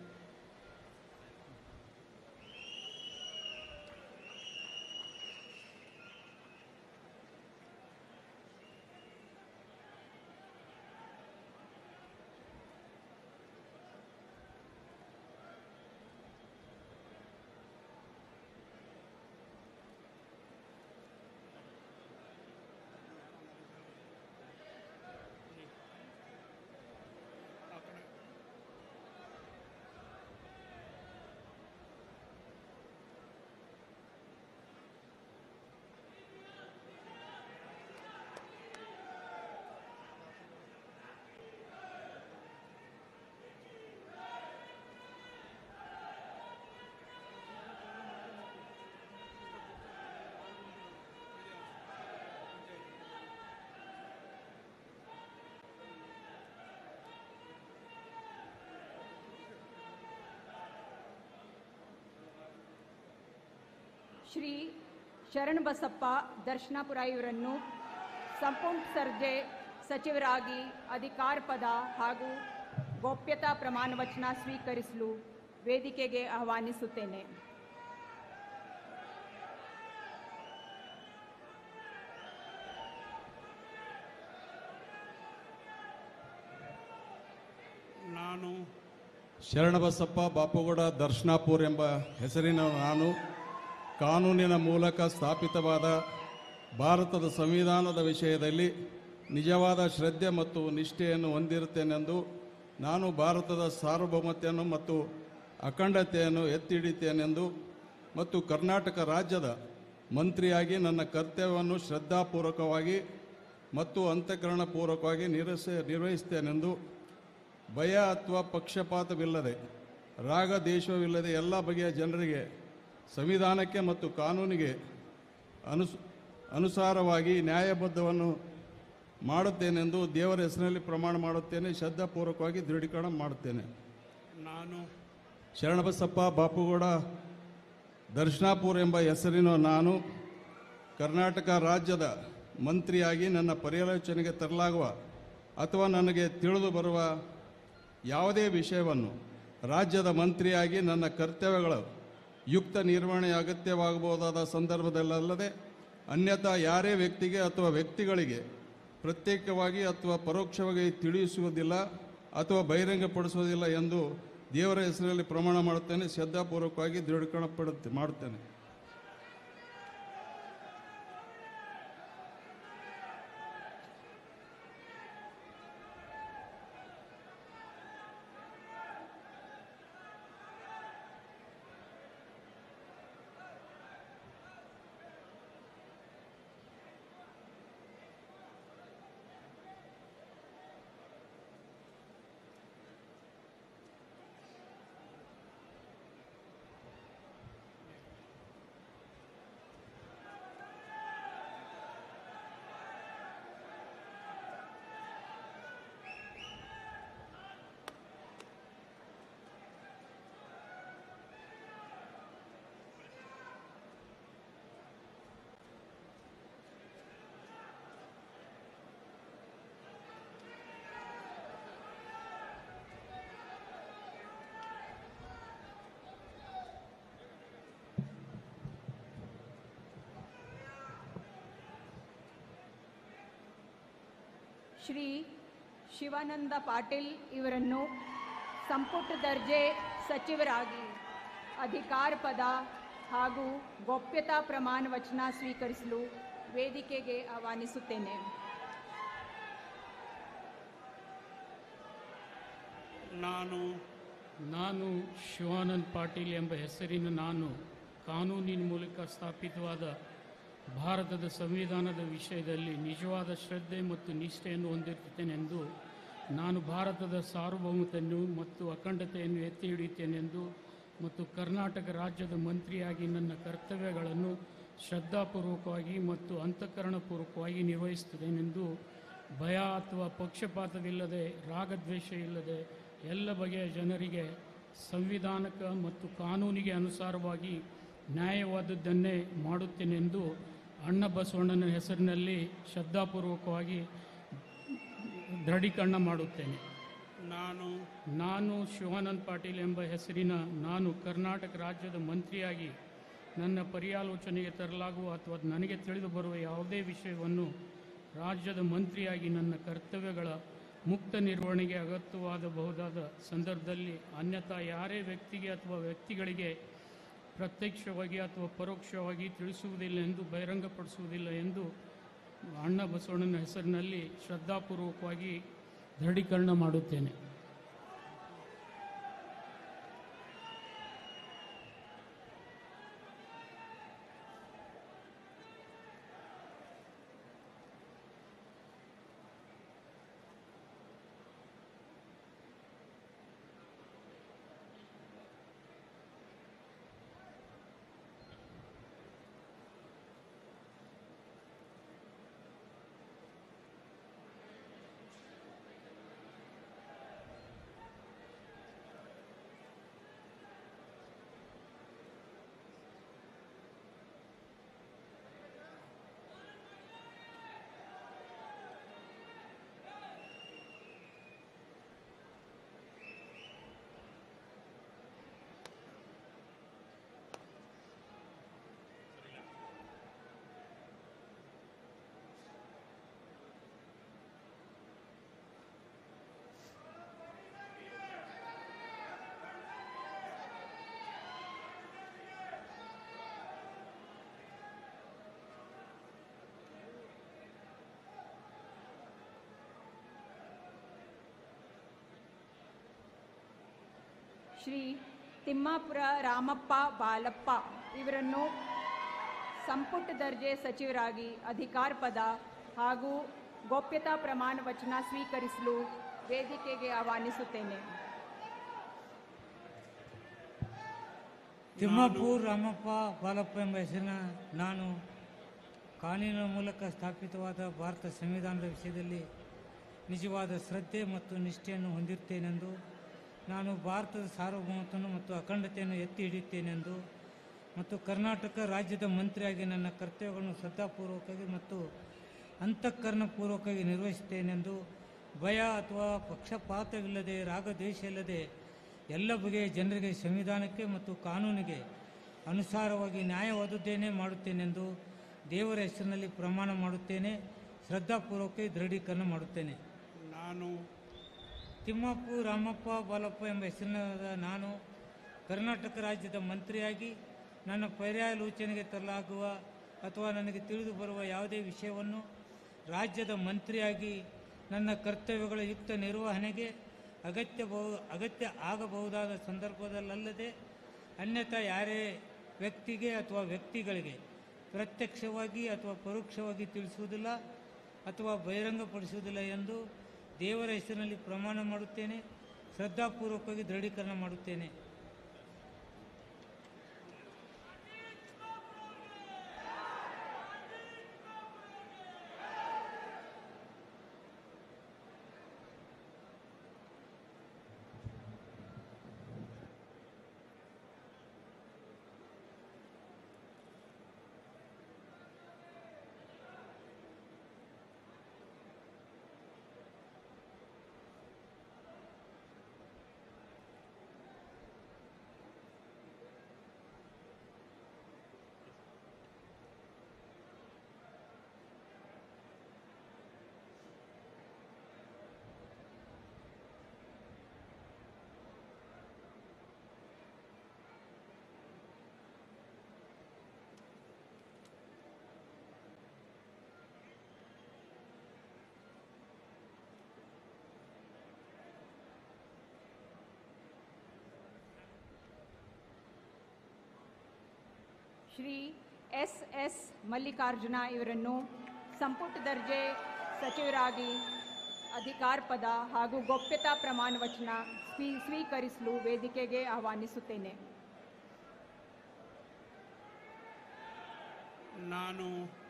ಶ್ರೀ ಶರಣಬಸಪ್ಪ ದರ್ಶನಾಪುರ ಇವರನ್ನು ಸಂಪುಟ ಸರ್ಜೆ ಸಚಿವರಾಗಿ ಅಧಿಕಾರ ಪದ ಹಾಗೂ ಗೋಪ್ಯತಾ ಪ್ರಮಾಣ ವಚನ ಸ್ವೀಕರಿಸಲು ವೇದಿಕೆಗೆ ಆಹ್ವಾನಿಸುತ್ತೇನೆ ನಾನು ಶರಣಬಸಪ್ಪ ಬಾಪುಗೌಡ ದರ್ಶನಾಪುರ್ ಎಂಬ ಹೆಸರಿನ ನಾನು ಕಾನೂನಿನ ಮೂಲಕ ಸ್ಥಾಪಿತವಾದ ಭಾರತದ ಸಂವಿಧಾನದ ವಿಷಯದಲ್ಲಿ ನಿಜವಾದ ಶ್ರದ್ಧೆ ಮತ್ತು ನಿಷ್ಠೆಯನ್ನು ಹೊಂದಿರುತ್ತೇನೆಂದು ನಾನು ಭಾರತದ ಸಾರ್ವಭೌಮತೆಯನ್ನು ಮತ್ತು ಅಖಂಡತೆಯನ್ನು ಎತ್ತಿ ಹಿಡಿತೇನೆಂದು ಮತ್ತು ಕರ್ನಾಟಕ ರಾಜ್ಯದ ಮಂತ್ರಿಯಾಗಿ ನನ್ನ ಕರ್ತವ್ಯವನ್ನು ಶ್ರದ್ಧಾಪೂರ್ವಕವಾಗಿ ಮತ್ತು ಅಂತಃಕರಣಪೂರ್ವಕವಾಗಿ ನಿರ್ವಹಿಸ ನಿರ್ವಹಿಸ್ತೇನೆಂದು ಭಯ ಅಥವಾ ಪಕ್ಷಪಾತವಿಲ್ಲದೆ ರಾಗ ದೇಶವಿಲ್ಲದೆ ಎಲ್ಲ ಬಗೆಯ ಜನರಿಗೆ ಸಂವಿಧಾನಕ್ಕೆ ಮತ್ತು ಕಾನೂನಿಗೆ ಅನುಸ್ ಅನುಸಾರವಾಗಿ ನ್ಯಾಯಬದ್ಧವನ್ನು ಮಾಡುತ್ತೇನೆಂದು ದೇವರ ಹೆಸರಿನಲ್ಲಿ ಪ್ರಮಾಣ ಮಾಡುತ್ತೇನೆ ಶ್ರದ್ಧಾಪೂರ್ವಕವಾಗಿ ದೃಢೀಕರಣ ಮಾಡುತ್ತೇನೆ ನಾನು ಶರಣಬಸಪ್ಪ ಬಾಪುಗೌಡ ದರ್ಶನಾಪುರ ಎಂಬ ಹೆಸರಿನ ನಾನು ಕರ್ನಾಟಕ ರಾಜ್ಯದ ಮಂತ್ರಿಯಾಗಿ ನನ್ನ ಪರ್ಯಾಲೋಚನೆಗೆ ತರಲಾಗುವ ಅಥವಾ ನನಗೆ ತಿಳಿದು ಬರುವ ಯಾವುದೇ ವಿಷಯವನ್ನು ರಾಜ್ಯದ ಮಂತ್ರಿಯಾಗಿ ನನ್ನ ಕರ್ತವ್ಯಗಳ ಯುಕ್ತ ನಿರ್ವಹಣೆ ಅಗತ್ಯವಾಗಬಹುದಾದ ಸಂದರ್ಭದಲ್ಲದೆ ಅನ್ಯಥಾ ಯಾರೇ ವ್ಯಕ್ತಿಗೆ ಅಥವಾ ವ್ಯಕ್ತಿಗಳಿಗೆ ಪ್ರತ್ಯೇಕವಾಗಿ ಅಥವಾ ಪರೋಕ್ಷವಾಗಿ ತಿಳಿಸುವುದಿಲ್ಲ ಅಥವಾ ಬಹಿರಂಗಪಡಿಸುವುದಿಲ್ಲ ಎಂದು ದೇವರ ಹೆಸರಲ್ಲಿ ಪ್ರಮಾಣ ಮಾಡುತ್ತೇನೆ ಶ್ರದ್ಧಾಪೂರ್ವಕವಾಗಿ ದೃಢೀಕರಣ ಪಡುತ್ತೆ ಮಾಡುತ್ತೇನೆ ಶ್ರೀ ಶಿವಾನಂದ ಪಾಟೀಲ್ ಇವರನ್ನು ಸಂಪುಟ ದರ್ಜೆ ಸಚಿವರಾಗಿ ಅಧಿಕಾರ ಪದ ಹಾಗೂ ಗೋಪ್ಯತಾ ಪ್ರಮಾಣ ವಚನ ಸ್ವೀಕರಿಸಲು ವೇದಿಕೆಗೆ ಆಹ್ವಾನಿಸುತ್ತೇನೆ ನಾನು ನಾನು ಶಿವಾನಂದ್ ಪಾಟೀಲ್ ಎಂಬ ಹೆಸರಿನ ನಾನು ಕಾನೂನಿನ ಮೂಲಕ ಸ್ಥಾಪಿತವಾದ ಭಾರತದ ಸಂವಿಧಾನದ ವಿಷಯದಲ್ಲಿ ನಿಜವಾದ ಶ್ರದ್ಧೆ ಮತ್ತು ನಿಷ್ಠೆಯನ್ನು ಹೊಂದಿರುತ್ತೇನೆಂದು ನಾನು ಭಾರತದ ಸಾರ್ವಭೌಮತೆಯನ್ನು ಮತ್ತು ಅಖಂಡತೆಯನ್ನು ಎತ್ತಿ ಹಿಡಿಯುತ್ತೇನೆಂದು ಮತ್ತು ಕರ್ನಾಟಕ ರಾಜ್ಯದ ಮಂತ್ರಿಯಾಗಿ ನನ್ನ ಕರ್ತವ್ಯಗಳನ್ನು ಶ್ರದ್ಧಾಪೂರ್ವಕವಾಗಿ ಮತ್ತು ಅಂತಃಕರಣಪೂರ್ವಕವಾಗಿ ನಿರ್ವಹಿಸುತ್ತೇನೆಂದು ಭಯ ಅಥವಾ ಪಕ್ಷಪಾತವಿಲ್ಲದೆ ರಾಗದ್ವೇಷ ಇಲ್ಲದೆ ಎಲ್ಲ ಬಗೆಯ ಜನರಿಗೆ ಸಂವಿಧಾನಕ ಮತ್ತು ಕಾನೂನಿಗೆ ಅನುಸಾರವಾಗಿ ನ್ಯಾಯವಾದದ್ದನ್ನೇ ಮಾಡುತ್ತೇನೆಂದು ಅಣ್ಣ ಬಸವಣ್ಣನ ಹೆಸರಿನಲ್ಲಿ ಶ್ರದ್ಧಾಪೂರ್ವಕವಾಗಿ ದೃಢೀಕರಣ ಮಾಡುತ್ತೇನೆ ನಾನು ನಾನು ಶಿವಾನಂದ್ ಪಾಟೀಲ್ ಎಂಬ ಹೆಸರಿನ ನಾನು ಕರ್ನಾಟಕ ರಾಜ್ಯದ ಮಂತ್ರಿಯಾಗಿ ನನ್ನ ಪರ್ಯಾಲೋಚನೆಗೆ ತರಲಾಗುವ ಅಥವಾ ನನಗೆ ತಿಳಿದು ಬರುವ ಯಾವುದೇ ವಿಷಯವನ್ನು ರಾಜ್ಯದ ಮಂತ್ರಿಯಾಗಿ ನನ್ನ ಕರ್ತವ್ಯಗಳ ಮುಕ್ತ ನಿರ್ವಹಣೆಗೆ ಅಗತ್ಯವಾದಬಹುದಾದ ಸಂದರ್ಭದಲ್ಲಿ ಅನ್ಯಥಾ ಯಾರೇ ವ್ಯಕ್ತಿಗೆ ಅಥವಾ ವ್ಯಕ್ತಿಗಳಿಗೆ ಪ್ರತ್ಯಕ್ಷವಾಗಿ ಅಥವಾ ಪರೋಕ್ಷವಾಗಿ ತಿಳಿಸುವುದಿಲ್ಲ ಎಂದು ಬಹಿರಂಗಪಡಿಸುವುದಿಲ್ಲ ಎಂದು ಅಣ್ಣ ಬಸವಣ್ಣನ ಹೆಸರಿನಲ್ಲಿ ಶ್ರದ್ಧಾಪೂರ್ವಕವಾಗಿ ದೃಢೀಕರಣ ಮಾಡುತ್ತೇನೆ ಶ್ರೀ ತಿಮ್ಮಾಪುರ ರಾಮಪ್ಪ ಬಾಲಪ್ಪ ಇವರನ್ನು ಸಂಪುಟ ದರ್ಜೆ ಸಚಿವರಾಗಿ ಅಧಿಕಾರ ಪದ ಹಾಗೂ ಗೋಪ್ಯತಾ ಪ್ರಮಾಣ ವಚನ ಸ್ವೀಕರಿಸಲು ವೇದಿಕೆಗೆ ಆಹ್ವಾನಿಸುತ್ತೇನೆ ತಿಮ್ಮಾಪುರ್ ರಾಮಪ್ಪ ಬಾಲಪ್ಪ ಎಂಬ ಹೆಸರಿನ ನಾನು ಕಾನೂನಿನ ಮೂಲಕ ಸ್ಥಾಪಿತವಾದ ಭಾರತ ಸಂವಿಧಾನದ ವಿಷಯದಲ್ಲಿ ನಿಜವಾದ ಶ್ರದ್ಧೆ ಮತ್ತು ನಿಷ್ಠೆಯನ್ನು ಹೊಂದಿರುತ್ತೇನೆಂದು ನಾನು ಭಾರತದ ಸಾರ್ವಭೌಮತ್ವವನ್ನು ಮತ್ತು ಅಖಂಡತೆಯನ್ನು ಎತ್ತಿ ಹಿಡಿಯುತ್ತೇನೆಂದು ಮತ್ತು ಕರ್ನಾಟಕ ರಾಜ್ಯದ ಮಂತ್ರಿಯಾಗಿ ನನ್ನ ಕರ್ತವ್ಯಗಳನ್ನು ಶ್ರದ್ಧಾಪೂರ್ವಕವಾಗಿ ಮತ್ತು ಅಂತಃಕರಣಪೂರ್ವಕವಾಗಿ ನಿರ್ವಹಿಸುತ್ತೇನೆಂದು ಭಯ ಅಥವಾ ಪಕ್ಷಪಾತವಿಲ್ಲದೆ ರಾಗದ್ವೇಷ ಇಲ್ಲದೆ ಎಲ್ಲ ಬಗೆಯ ಜನರಿಗೆ ಸಂವಿಧಾನಕ್ಕೆ ಮತ್ತು ಕಾನೂನಿಗೆ ಅನುಸಾರವಾಗಿ ನ್ಯಾಯವಾದದ್ದೇನೆ ಮಾಡುತ್ತೇನೆಂದು ದೇವರ ಹೆಸರಿನಲ್ಲಿ ಪ್ರಮಾಣ ಮಾಡುತ್ತೇನೆ ಶ್ರದ್ಧಾಪೂರ್ವಕವಾಗಿ ದೃಢೀಕರಣ ಮಾಡುತ್ತೇನೆ ನಾನು ತಿಮ್ಮಪ್ಪು ರಾಮಪ್ಪ ಬಾಲಪ್ಪ ಎಂಬ ಹೆಸರಿನ ನಾನು ಕರ್ನಾಟಕ ರಾಜ್ಯದ ಮಂತ್ರಿಯಾಗಿ ನನ್ನ ಪರ್ಯಾಲೋಚನೆಗೆ ತರಲಾಗುವ ಅಥವಾ ನನಗೆ ತಿಳಿದು ಬರುವ ಯಾವುದೇ ವಿಷಯವನ್ನು ರಾಜ್ಯದ ಮಂತ್ರಿಯಾಗಿ ನನ್ನ ಕರ್ತವ್ಯಗಳ ಯುಕ್ತ ನಿರ್ವಹಣೆಗೆ ಅಗತ್ಯ ಬಹು ಅಗತ್ಯ ಆಗಬಹುದಾದ ಸಂದರ್ಭದಲ್ಲದೆ ಅನ್ಯಥಾ ಯಾರೇ ವ್ಯಕ್ತಿಗೆ ಅಥವಾ ವ್ಯಕ್ತಿಗಳಿಗೆ ಪ್ರತ್ಯಕ್ಷವಾಗಿ ಅಥವಾ ಪರೋಕ್ಷವಾಗಿ ತಿಳಿಸುವುದಿಲ್ಲ ಅಥವಾ ಬಹಿರಂಗಪಡಿಸುವುದಿಲ್ಲ ಎಂದು ದೇವರ ಹೆಸರಿನಲ್ಲಿ ಪ್ರಮಾಣ ಮಾಡುತ್ತೇನೆ ಶ್ರದ್ಧಾಪೂರ್ವಕವಾಗಿ ದೃಢೀಕರಣ ಮಾಡುತ್ತೇನೆ ಶ್ರೀ ಎಸ್ ಎಸ್ ಮಲ್ಲಿಕಾರ್ಜುನ ಇವರನ್ನು ಸಂಪುಟ ದರ್ಜೆ ಸಚಿವರಾಗಿ ಅಧಿಕಾರ ಪದ ಹಾಗೂ ಗೋಪ್ಯತಾ ಪ್ರಮಾಣ ವಚನ ಸ್ವೀ ಸ್ವೀಕರಿಸಲು ವೇದಿಕೆಗೆ ಆಹ್ವಾನಿಸುತ್ತೇನೆ ನಾನು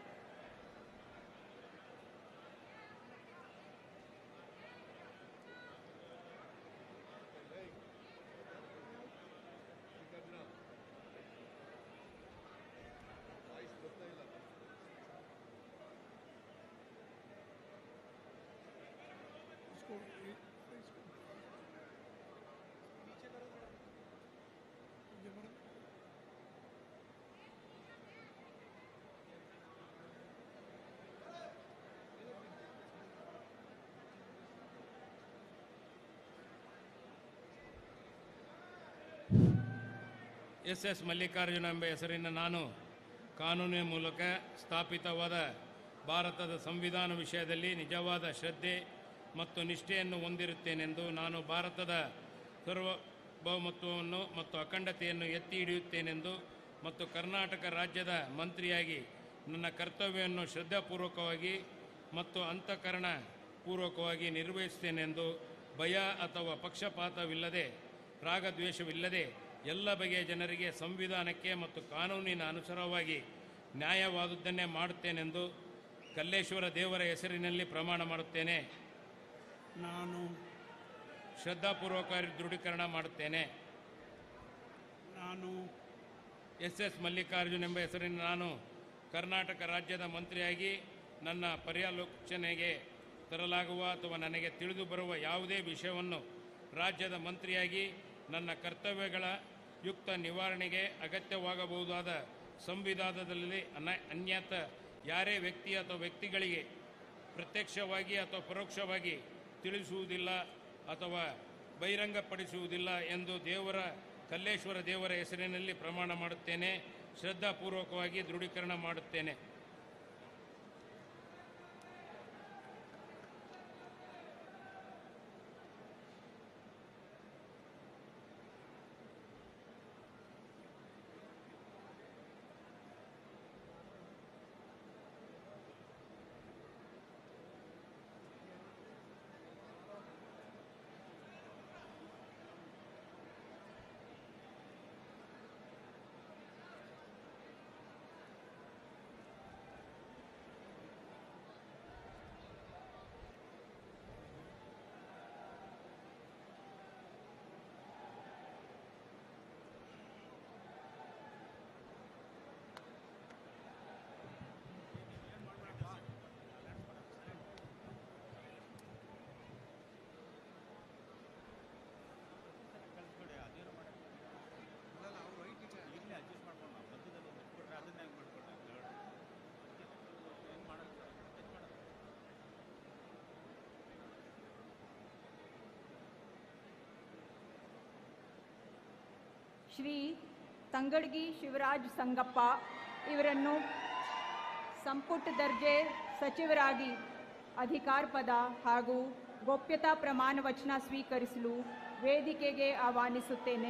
ಎಸ್ ಎಸ್ ಮಲ್ಲಿಕಾರ್ಜುನ ಎಂಬ ಹೆಸರಿನ ನಾನು ಕಾನೂನಿನ ಮೂಲಕ ಸ್ಥಾಪಿತವಾದ ಭಾರತದ ಸಂವಿಧಾನ ವಿಷಯದಲ್ಲಿ ನಿಜವಾದ ಶ್ರದ್ಧೆ ಮತ್ತು ನಿಷ್ಠೆಯನ್ನು ಹೊಂದಿರುತ್ತೇನೆಂದು ನಾನು ಭಾರತದ ಸಾರ್ವಭೌಮತ್ವವನ್ನು ಮತ್ತು ಅಖಂಡತೆಯನ್ನು ಎತ್ತಿ ಹಿಡಿಯುತ್ತೇನೆಂದು ಮತ್ತು ಕರ್ನಾಟಕ ರಾಜ್ಯದ ಮಂತ್ರಿಯಾಗಿ ನನ್ನ ಕರ್ತವ್ಯವನ್ನು ಶ್ರದ್ಧಾಪೂರ್ವಕವಾಗಿ ಮತ್ತು ಅಂತಃಕರಣ ಪೂರ್ವಕವಾಗಿ ನಿರ್ವಹಿಸುತ್ತೇನೆಂದು ಭಯ ಅಥವಾ ಪಕ್ಷಪಾತವಿಲ್ಲದೆ ರಾಗದ್ವೇಷವಿಲ್ಲದೆ ಎಲ್ಲ ಬಗೆಯ ಜನರಿಗೆ ಸಂವಿಧಾನಕ್ಕೆ ಮತ್ತು ಕಾನೂನಿನ ಅನುಸಾರವಾಗಿ ನ್ಯಾಯವಾದುದನ್ನೇ ಮಾಡುತ್ತೇನೆಂದು ಕಲ್ಲೇಶ್ವರ ದೇವರ ಹೆಸರಿನಲ್ಲಿ ಪ್ರಮಾಣ ಮಾಡುತ್ತೇನೆ ನಾನು ಶ್ರದ್ಧಾಪೂರ್ವಕ ದೃಢೀಕರಣ ಮಾಡುತ್ತೇನೆ ನಾನು ಎಸ್ ಎಸ್ ಮಲ್ಲಿಕಾರ್ಜುನ್ ಎಂಬ ಹೆಸರಿನ ನಾನು ಕರ್ನಾಟಕ ರಾಜ್ಯದ ಮಂತ್ರಿಯಾಗಿ ನನ್ನ ಪರ್ಯಾಲೋಚನೆಗೆ ತರಲಾಗುವ ಅಥವಾ ನನಗೆ ತಿಳಿದು ಬರುವ ಯಾವುದೇ ವಿಷಯವನ್ನು ರಾಜ್ಯದ ಮಂತ್ರಿಯಾಗಿ ನನ್ನ ಕರ್ತವ್ಯಗಳ ಯುಕ್ತ ನಿವಾರಣೆಗೆ ಅಗತ್ಯವಾಗಬಹುದಾದ ಸಂವಿಧಾನದಲ್ಲಿ ಅನ ಅನ್ಯತ ಯಾರೇ ವ್ಯಕ್ತಿ ಅಥವಾ ವ್ಯಕ್ತಿಗಳಿಗೆ ಪ್ರತ್ಯಕ್ಷವಾಗಿ ಅಥವಾ ಪರೋಕ್ಷವಾಗಿ ತಿಳಿಸುವುದಿಲ್ಲ ಅಥವಾ ಬಹಿರಂಗಪಡಿಸುವುದಿಲ್ಲ ಎಂದು ದೇವರ ಕಲ್ಲೇಶ್ವರ ದೇವರ ಹೆಸರಿನಲ್ಲಿ ಪ್ರಮಾಣ ಮಾಡುತ್ತೇನೆ ಶ್ರದ್ಧಾಪೂರ್ವಕವಾಗಿ ದೃಢೀಕರಣ ಮಾಡುತ್ತೇನೆ ಶ್ರೀ ತಂಗಡ್ಗಿ ಶಿವರಾಜ್ ಸಂಗಪ್ಪ ಇವರನ್ನು ಸಂಪುಟ ದರ್ಜೆ ಸಚಿವರಾಗಿ ಅಧಿಕಾರ ಪದ ಹಾಗೂ ಗೋಪ್ಯತಾ ಪ್ರಮಾಣ ವಚನ ಸ್ವೀಕರಿಸಲು ವೇದಿಕೆಗೆ ಆಹ್ವಾನಿಸುತ್ತೇನೆ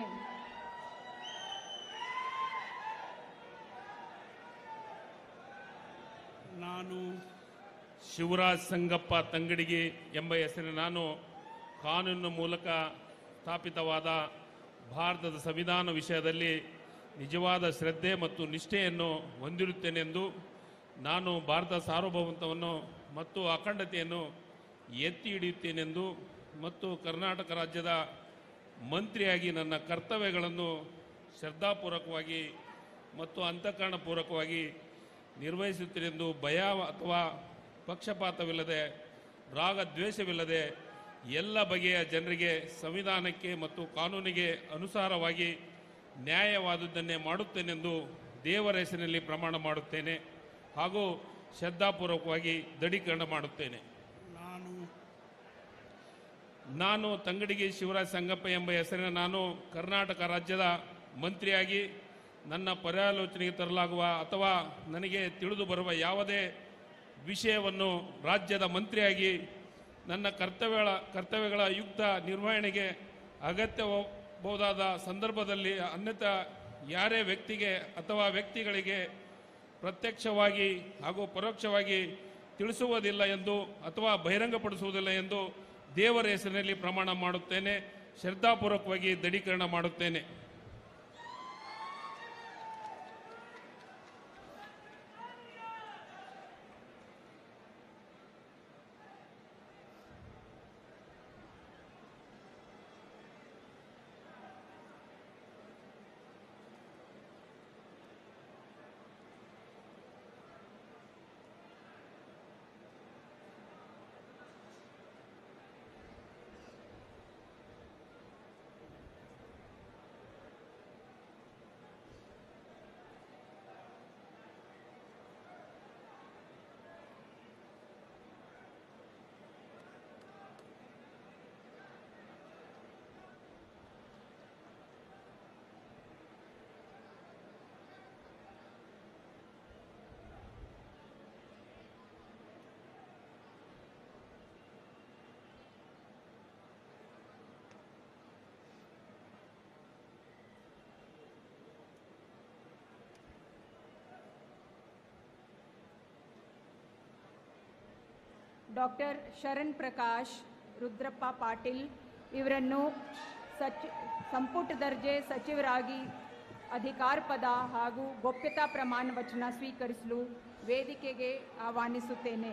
ನಾನು ಶಿವರಾಜ್ ಸಂಗಪ್ಪ ತಂಗಡಿಗೆ ಎಂಬ ಹೆಸರಿನ ನಾನು ಕಾನೂನಿನ ಮೂಲಕ ಸ್ಥಾಪಿತವಾದ ಭಾರತದ ಸಂವಿಧಾನ ವಿಷಯದಲ್ಲಿ ನಿಜವಾದ ಶ್ರದ್ಧೆ ಮತ್ತು ನಿಷ್ಠೆಯನ್ನು ಹೊಂದಿರುತ್ತೇನೆಂದು ನಾನು ಭಾರತ ಸಾರ್ವಭೌಮತ್ವವನ್ನು ಮತ್ತು ಅಖಂಡತೆಯನ್ನು ಎತ್ತಿ ಹಿಡಿಯುತ್ತೇನೆಂದು ಮತ್ತು ಕರ್ನಾಟಕ ರಾಜ್ಯದ ಮಂತ್ರಿಯಾಗಿ ನನ್ನ ಕರ್ತವ್ಯಗಳನ್ನು ಶ್ರದ್ಧಾಪೂರ್ವಕವಾಗಿ ಮತ್ತು ಅಂತಃಕರಣಪೂರ್ವಕವಾಗಿ ನಿರ್ವಹಿಸುತ್ತೇನೆಂದು ಭಯ ಅಥವಾ ಪಕ್ಷಪಾತವಿಲ್ಲದೆ ರಾಗ ದ್ವೇಷವಿಲ್ಲದೆ ಎಲ್ಲ ಬಗೆಯ ಜನರಿಗೆ ಸಂವಿಧಾನಕ್ಕೆ ಮತ್ತು ಕಾನೂನಿಗೆ ಅನುಸಾರವಾಗಿ ನ್ಯಾಯವಾದುದನ್ನೇ ಮಾಡುತ್ತೇನೆಂದು ದೇವರ ಹೆಸರಿನಲ್ಲಿ ಪ್ರಮಾಣ ಮಾಡುತ್ತೇನೆ ಹಾಗೂ ಶ್ರದ್ಧಾಪೂರ್ವಕವಾಗಿ ದೃಢೀಕರಣ ಮಾಡುತ್ತೇನೆ ನಾನು ನಾನು ತಂಗಡಿಗೆ ಶಿವರಾಜ್ ಸಂಗಪ್ಪ ಎಂಬ ಹೆಸರಿನ ನಾನು ಕರ್ನಾಟಕ ರಾಜ್ಯದ ಮಂತ್ರಿಯಾಗಿ ನನ್ನ ಪರ್ಯಾಲೋಚನೆಗೆ ತರಲಾಗುವ ಅಥವಾ ನನಗೆ ತಿಳಿದು ಬರುವ ಯಾವುದೇ ವಿಷಯವನ್ನು ರಾಜ್ಯದ ಮಂತ್ರಿಯಾಗಿ ನನ್ನ ಕರ್ತವ್ಯಗಳ ಕರ್ತವ್ಯಗಳ ಯುಕ್ತ ನಿರ್ವಹಣೆಗೆ ಅಗತ್ಯಬಹುದಾದ ಸಂದರ್ಭದಲ್ಲಿ ಅನ್ಯಥ ಯಾರೇ ವ್ಯಕ್ತಿಗೆ ಅಥವಾ ವ್ಯಕ್ತಿಗಳಿಗೆ ಪ್ರತ್ಯಕ್ಷವಾಗಿ ಹಾಗೂ ಪರೋಕ್ಷವಾಗಿ ತಿಳಿಸುವುದಿಲ್ಲ ಎಂದು ಅಥವಾ ಬಹಿರಂಗಪಡಿಸುವುದಿಲ್ಲ ಎಂದು ದೇವರ ಹೆಸರಿನಲ್ಲಿ ಪ್ರಮಾಣ ಮಾಡುತ್ತೇನೆ ಶ್ರದ್ಧಾಪೂರ್ವಕವಾಗಿ ದೃಢೀಕರಣ ಮಾಡುತ್ತೇನೆ ಡಾಕ್ಟರ್ ಶರಣ್ ಪ್ರಕಾಶ್ ರುದ್ರಪ್ಪ ಪಾಟೀಲ್ ಇವರನ್ನು ಸಚಿ ಸಂಪುಟ ದರ್ಜೆ ಸಚಿವರಾಗಿ ಅಧಿಕಾರ ಪದ ಹಾಗೂ ಗೋಪ್ಯತಾ ಪ್ರಮಾಣ ವಚನ ಸ್ವೀಕರಿಸಲು ವೇದಿಕೆಗೆ ಆಹ್ವಾನಿಸುತ್ತೇನೆ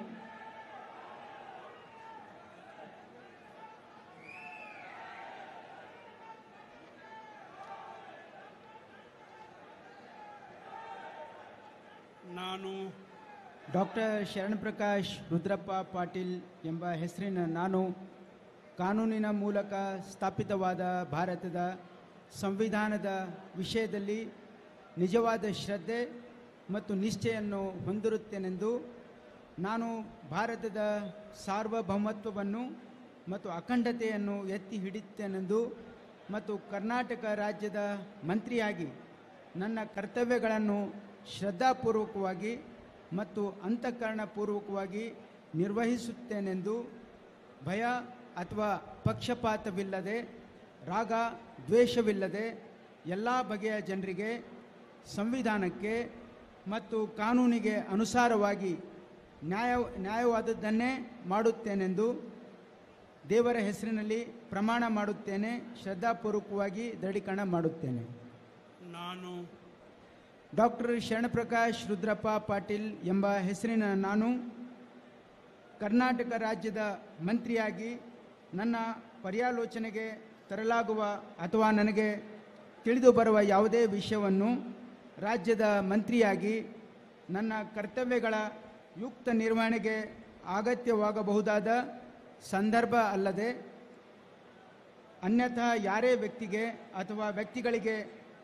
ನಾನು ಡಾಕ್ಟರ್ ಶರಣಪ್ರಕಾಶ್ ರುದ್ರಪ್ಪ ಪಾಟೀಲ್ ಎಂಬ ಹೆಸರಿನ ನಾನು ಕಾನೂನಿನ ಮೂಲಕ ಸ್ಥಾಪಿತವಾದ ಭಾರತದ ಸಂವಿಧಾನದ ವಿಷಯದಲ್ಲಿ ನಿಜವಾದ ಶ್ರದ್ಧೆ ಮತ್ತು ನಿಷ್ಠೆಯನ್ನು ಹೊಂದಿರುತ್ತೇನೆಂದು ನಾನು ಭಾರತದ ಸಾರ್ವಭೌಮತ್ವವನ್ನು ಮತ್ತು ಅಖಂಡತೆಯನ್ನು ಎತ್ತಿ ಹಿಡಿಯುತ್ತೇನೆಂದು ಮತ್ತು ಕರ್ನಾಟಕ ರಾಜ್ಯದ ಮಂತ್ರಿಯಾಗಿ ನನ್ನ ಕರ್ತವ್ಯಗಳನ್ನು ಶ್ರದ್ಧಾಪೂರ್ವಕವಾಗಿ ಮತ್ತು ಅಂತಃಕರಣಪೂರ್ವಕವಾಗಿ ನಿರ್ವಹಿಸುತ್ತೇನೆಂದು ಭಯ ಅಥವಾ ಪಕ್ಷಪಾತವಿಲ್ಲದೆ ರಾಗ ದ್ವೇಷವಿಲ್ಲದೆ ಎಲ್ಲ ಬಗೆಯ ಜನರಿಗೆ ಸಂವಿಧಾನಕ್ಕೆ ಮತ್ತು ಕಾನೂನಿಗೆ ಅನುಸಾರವಾಗಿ ನ್ಯಾಯ ನ್ಯಾಯವಾದದ್ದನ್ನೇ ಮಾಡುತ್ತೇನೆಂದು ದೇವರ ಹೆಸರಿನಲ್ಲಿ ಪ್ರಮಾಣ ಮಾಡುತ್ತೇನೆ ಶ್ರದ್ಧಾಪೂರ್ವಕವಾಗಿ ದೃಢೀಕರಣ ಮಾಡುತ್ತೇನೆ ನಾನು ಡಾಕ್ಟರ್ ಶರಣಪ್ರಕಾಶ್ ರುದ್ರಪ್ಪ ಪಾಟೀಲ್ ಎಂಬ ಹೆಸರಿನ ನಾನು ಕರ್ನಾಟಕ ರಾಜ್ಯದ ಮಂತ್ರಿಯಾಗಿ ನನ್ನ ಪರ್ಯಾಲೋಚನೆಗೆ ತರಲಾಗುವ ಅಥವಾ ನನಗೆ ತಿಳಿದು ಬರುವ ಯಾವುದೇ ವಿಷಯವನ್ನು ರಾಜ್ಯದ ಮಂತ್ರಿಯಾಗಿ ನನ್ನ ಕರ್ತವ್ಯಗಳ ಯುಕ್ತ ನಿರ್ವಹಣೆಗೆ ಅಗತ್ಯವಾಗಬಹುದಾದ ಸಂದರ್ಭ ಅಲ್ಲದೆ ಅನ್ಯಥಾ ಯಾರೇ ವ್ಯಕ್ತಿಗೆ ಅಥವಾ ವ್ಯಕ್ತಿಗಳಿಗೆ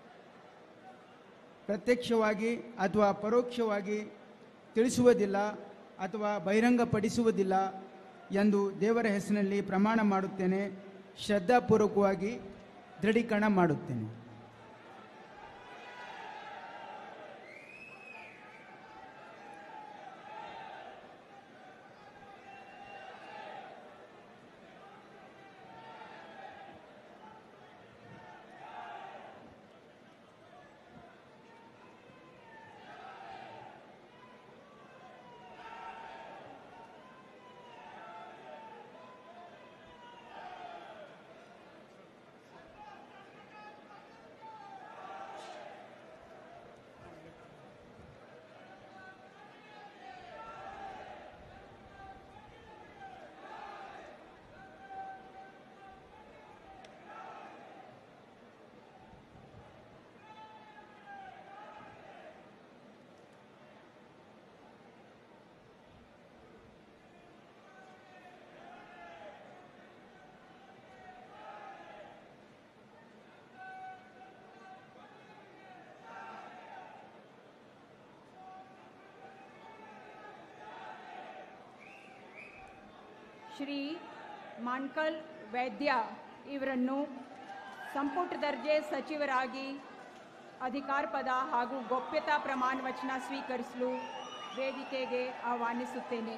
ಪ್ರತ್ಯಕ್ಷವಾಗಿ ಅಥವಾ ಪರೋಕ್ಷವಾಗಿ ತಿಳಿಸುವುದಿಲ್ಲ ಅಥವಾ ಬಹಿರಂಗಪಡಿಸುವುದಿಲ್ಲ ಎಂದು ದೇವರ ಹೆಸರಿನಲ್ಲಿ ಪ್ರಮಾಣ ಮಾಡುತ್ತೇನೆ ಶ್ರದ್ಧಾಪೂರ್ವಕವಾಗಿ ದೃಢೀಕರಣ ಮಾಡುತ್ತೇನೆ ಶ್ರೀ ಮಾನ್ಕಲ್ ವೈದ್ಯ ಇವರನ್ನು ಸಂಪುಟ ದರ್ಜೆ ಸಚಿವರಾಗಿ ಅಧಿಕಾರ ಪದ ಹಾಗೂ ಗೋಪ್ಯತಾ ಪ್ರಮಾಣ ವಚನ ಸ್ವೀಕರಿಸಲು ವೇದಿಕೆಗೆ ಆಹ್ವಾನಿಸುತ್ತೇನೆ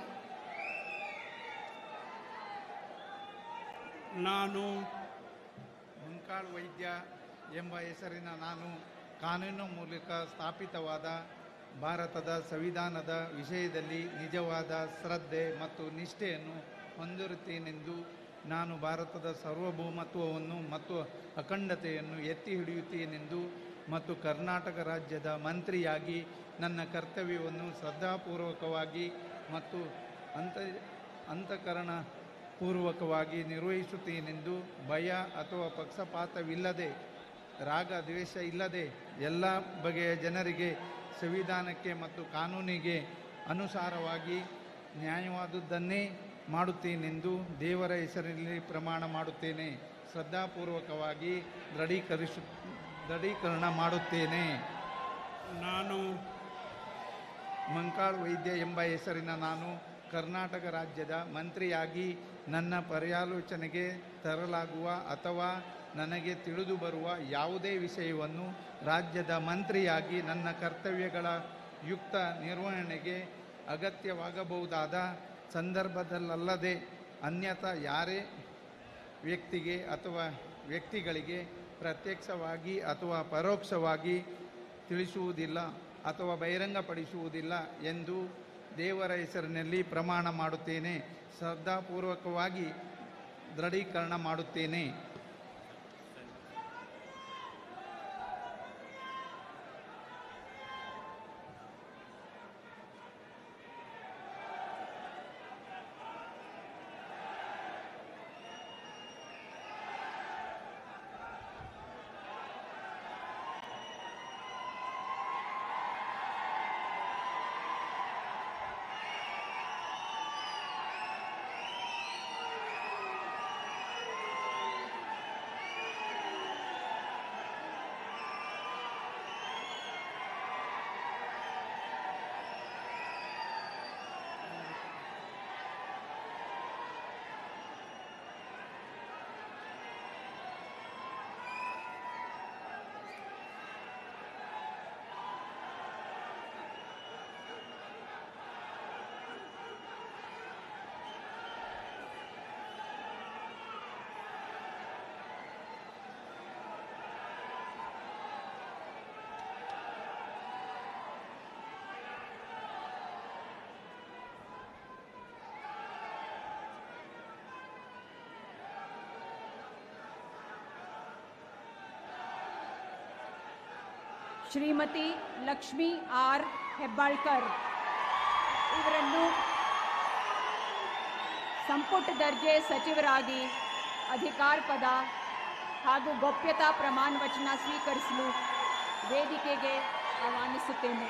ನಾನು ಮುಂಕಾಳ್ ವೈದ್ಯ ಎಂಬ ಹೆಸರಿನ ನಾನು ಕಾನೂನು ಮೂಲಕ ಸ್ಥಾಪಿತವಾದ ಭಾರತದ ಸಂವಿಧಾನದ ವಿಷಯದಲ್ಲಿ ನಿಜವಾದ ಶ್ರದ್ಧೆ ಮತ್ತು ನಿಷ್ಠೆಯನ್ನು ಹೊಂದಿರುತ್ತೇನೆಂದು ನಾನು ಭಾರತದ ಸಾರ್ವಭೌಮತ್ವವನ್ನು ಮತ್ತು ಅಖಂಡತೆಯನ್ನು ಎತ್ತಿ ಹಿಡಿಯುತ್ತೇನೆಂದು ಮತ್ತು ಕರ್ನಾಟಕ ರಾಜ್ಯದ ಮಂತ್ರಿಯಾಗಿ ನನ್ನ ಕರ್ತವ್ಯವನ್ನು ಶ್ರದ್ಧಾಪೂರ್ವಕವಾಗಿ ಮತ್ತು ಅಂತ ಅಂತಃಕರಣ ಪೂರ್ವಕವಾಗಿ ನಿರ್ವಹಿಸುತ್ತೇನೆಂದು ಭಯ ಅಥವಾ ಪಕ್ಷಪಾತವಿಲ್ಲದೆ ರಾಗ ದ್ವೇಷ ಇಲ್ಲದೆ ಎಲ್ಲ ಬಗೆಯ ಜನರಿಗೆ ಸಂವಿಧಾನಕ್ಕೆ ಮತ್ತು ಕಾನೂನಿಗೆ ಅನುಸಾರವಾಗಿ ನ್ಯಾಯವಾದುದನ್ನೇ ಮಾಡುತ್ತೇನೆಂದು ದೇವರ ಹೆಸರಿನಲ್ಲಿ ಪ್ರಮಾಣ ಮಾಡುತ್ತೇನೆ ಶ್ರದ್ಧಾಪೂರ್ವಕವಾಗಿ ದೃಢೀಕರಿಸು ದೃಢೀಕರಣ ಮಾಡುತ್ತೇನೆ ನಾನು ಮಂಕಾಳ್ ವೈದ್ಯ ಎಂಬ ಹೆಸರಿನ ನಾನು ಕರ್ನಾಟಕ ರಾಜ್ಯದ ಮಂತ್ರಿಯಾಗಿ ನನ್ನ ಪರ್ಯಾಲೋಚನೆಗೆ ತರಲಾಗುವ ಅಥವಾ ನನಗೆ ತಿಳಿದು ಬರುವ ಯಾವುದೇ ವಿಷಯವನ್ನು ರಾಜ್ಯದ ಮಂತ್ರಿಯಾಗಿ ನನ್ನ ಕರ್ತವ್ಯಗಳ ಯುಕ್ತ ನಿರ್ವಹಣೆಗೆ ಅಗತ್ಯವಾಗಬಹುದಾದ ಸಂದರ್ಭದಲ್ಲಲ್ಲದೆ ಅನ್ಯಥಾ ಯಾರೇ ವ್ಯಕ್ತಿಗೆ ಅಥವಾ ವ್ಯಕ್ತಿಗಳಿಗೆ ಪ್ರತ್ಯಕ್ಷವಾಗಿ ಅಥವಾ ಪರೋಕ್ಷವಾಗಿ ತಿಳಿಸುವುದಿಲ್ಲ ಅಥವಾ ಬಹಿರಂಗಪಡಿಸುವುದಿಲ್ಲ ಎಂದು ದೇವರ ಹೆಸರಿನಲ್ಲಿ ಪ್ರಮಾಣ ಮಾಡುತ್ತೇನೆ ಶ್ರದ್ಧಾಪೂರ್ವಕವಾಗಿ ದೃಢೀಕರಣ ಮಾಡುತ್ತೇನೆ ಶ್ರೀಮತಿ ಲಕ್ಷ್ಮಿ ಆರ್ ಹೆಬ್ಬಾಳ್ಕರ್ ಇವರನ್ನು ಸಂಪುಟ ದರ್ಜೆ ಸಚಿವರಾಗಿ ಅಧಿಕಾರ ಪದ ಹಾಗೂ ಗೋಪ್ಯತಾ ಪ್ರಮಾಣ ವಚನ ಸ್ವೀಕರಿಸಲು ವೇದಿಕೆಗೆ ಆಹ್ವಾನಿಸುತ್ತೇನೆ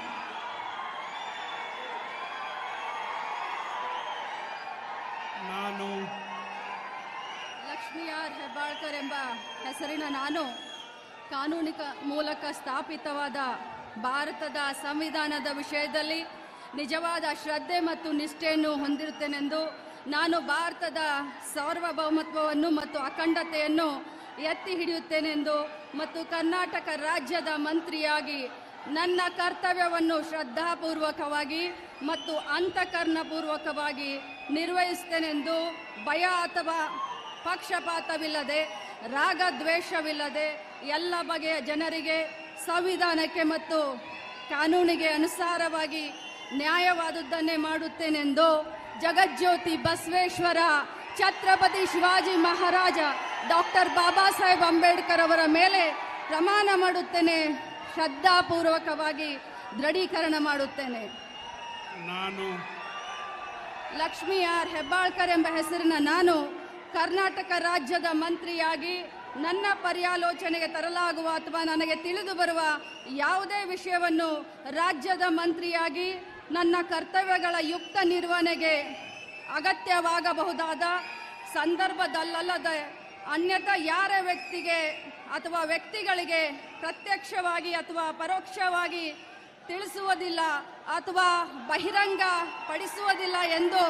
ನಾನು ಲಕ್ಷ್ಮೀ ಆರ್ ಹೆಬ್ಬಾಳ್ಕರ್ ಎಂಬ ಹೆಸರಿನ ನಾನು ಕಾನೂನಿಕ ಮೂಲಕ ಸ್ಥಾಪಿತವಾದ ಭಾರತದ ಸಂವಿಧಾನದ ವಿಷಯದಲ್ಲಿ ನಿಜವಾದ ಶ್ರದ್ಧೆ ಮತ್ತು ನಿಷ್ಠೆಯನ್ನು ಹೊಂದಿರುತ್ತೇನೆಂದು ನಾನು ಭಾರತದ ಸಾರ್ವಭೌಮತ್ವವನ್ನು ಮತ್ತು ಅಖಂಡತೆಯನ್ನು ಎತ್ತಿ ಹಿಡಿಯುತ್ತೇನೆಂದು ಮತ್ತು ಕರ್ನಾಟಕ ರಾಜ್ಯದ ಮಂತ್ರಿಯಾಗಿ ನನ್ನ ಕರ್ತವ್ಯವನ್ನು ಶ್ರದ್ಧಾಪೂರ್ವಕವಾಗಿ ಮತ್ತು ಅಂತಃಕರಣಪೂರ್ವಕವಾಗಿ ನಿರ್ವಹಿಸುತ್ತೇನೆಂದು ಭಯ ಅಥವಾ ಪಕ್ಷಪಾತವಿಲ್ಲದೆ ರಾಗದ್ವೇಷವಿಲ್ಲದೆ ಎಲ್ಲ ಬಗೆಯ ಜನರಿಗೆ ಸಂವಿಧಾನಕ್ಕೆ ಮತ್ತು ಕಾನೂನಿಗೆ ಅನುಸಾರವಾಗಿ ನ್ಯಾಯವಾದುದನ್ನೇ ಮಾಡುತ್ತೇನೆಂದು ಜಗಜ್ಯೋತಿ ಬಸವೇಶ್ವರ ಛತ್ರಪತಿ ಶಿವಾಜಿ ಮಹಾರಾಜ ಡಾಕ್ಟರ್ ಬಾಬಾ ಸಾಹೇಬ್ ಅಂಬೇಡ್ಕರ್ ಅವರ ಮೇಲೆ ಪ್ರಮಾಣ ಮಾಡುತ್ತೇನೆ ಶ್ರದ್ಧಾಪೂರ್ವಕವಾಗಿ ದೃಢೀಕರಣ ಮಾಡುತ್ತೇನೆ ನಾನು ಲಕ್ಷ್ಮೀ ಆರ್ ಹೆಬ್ಬಾಳ್ಕರ್ ಎಂಬ ಹೆಸರಿನ ನಾನು ಕರ್ನಾಟಕ ರಾಜ್ಯದ ಮಂತ್ರಿಯಾಗಿ ನನ್ನ ಪರ್ಯಾಲೋಚನೆಗೆ ತರಲಾಗುವ ಅಥವಾ ನನಗೆ ತಿಳಿದು ಬರುವ ಯಾವುದೇ ವಿಷಯವನ್ನು ರಾಜ್ಯದ ಮಂತ್ರಿಯಾಗಿ ನನ್ನ ಕರ್ತವ್ಯಗಳ ಯುಕ್ತ ನಿರ್ವಹಣೆಗೆ ಅಗತ್ಯವಾಗಬಹುದಾದ ಸಂದರ್ಭದಲ್ಲಲ್ಲದೆ ಅನ್ಯಥಾ ಯಾರ ವ್ಯಕ್ತಿಗೆ ಅಥವಾ ವ್ಯಕ್ತಿಗಳಿಗೆ ಪ್ರತ್ಯಕ್ಷವಾಗಿ ಅಥವಾ ಪರೋಕ್ಷವಾಗಿ ತಿಳಿಸುವುದಿಲ್ಲ ಅಥವಾ ಬಹಿರಂಗ ಪಡಿಸುವುದಿಲ್ಲ ಎಂದು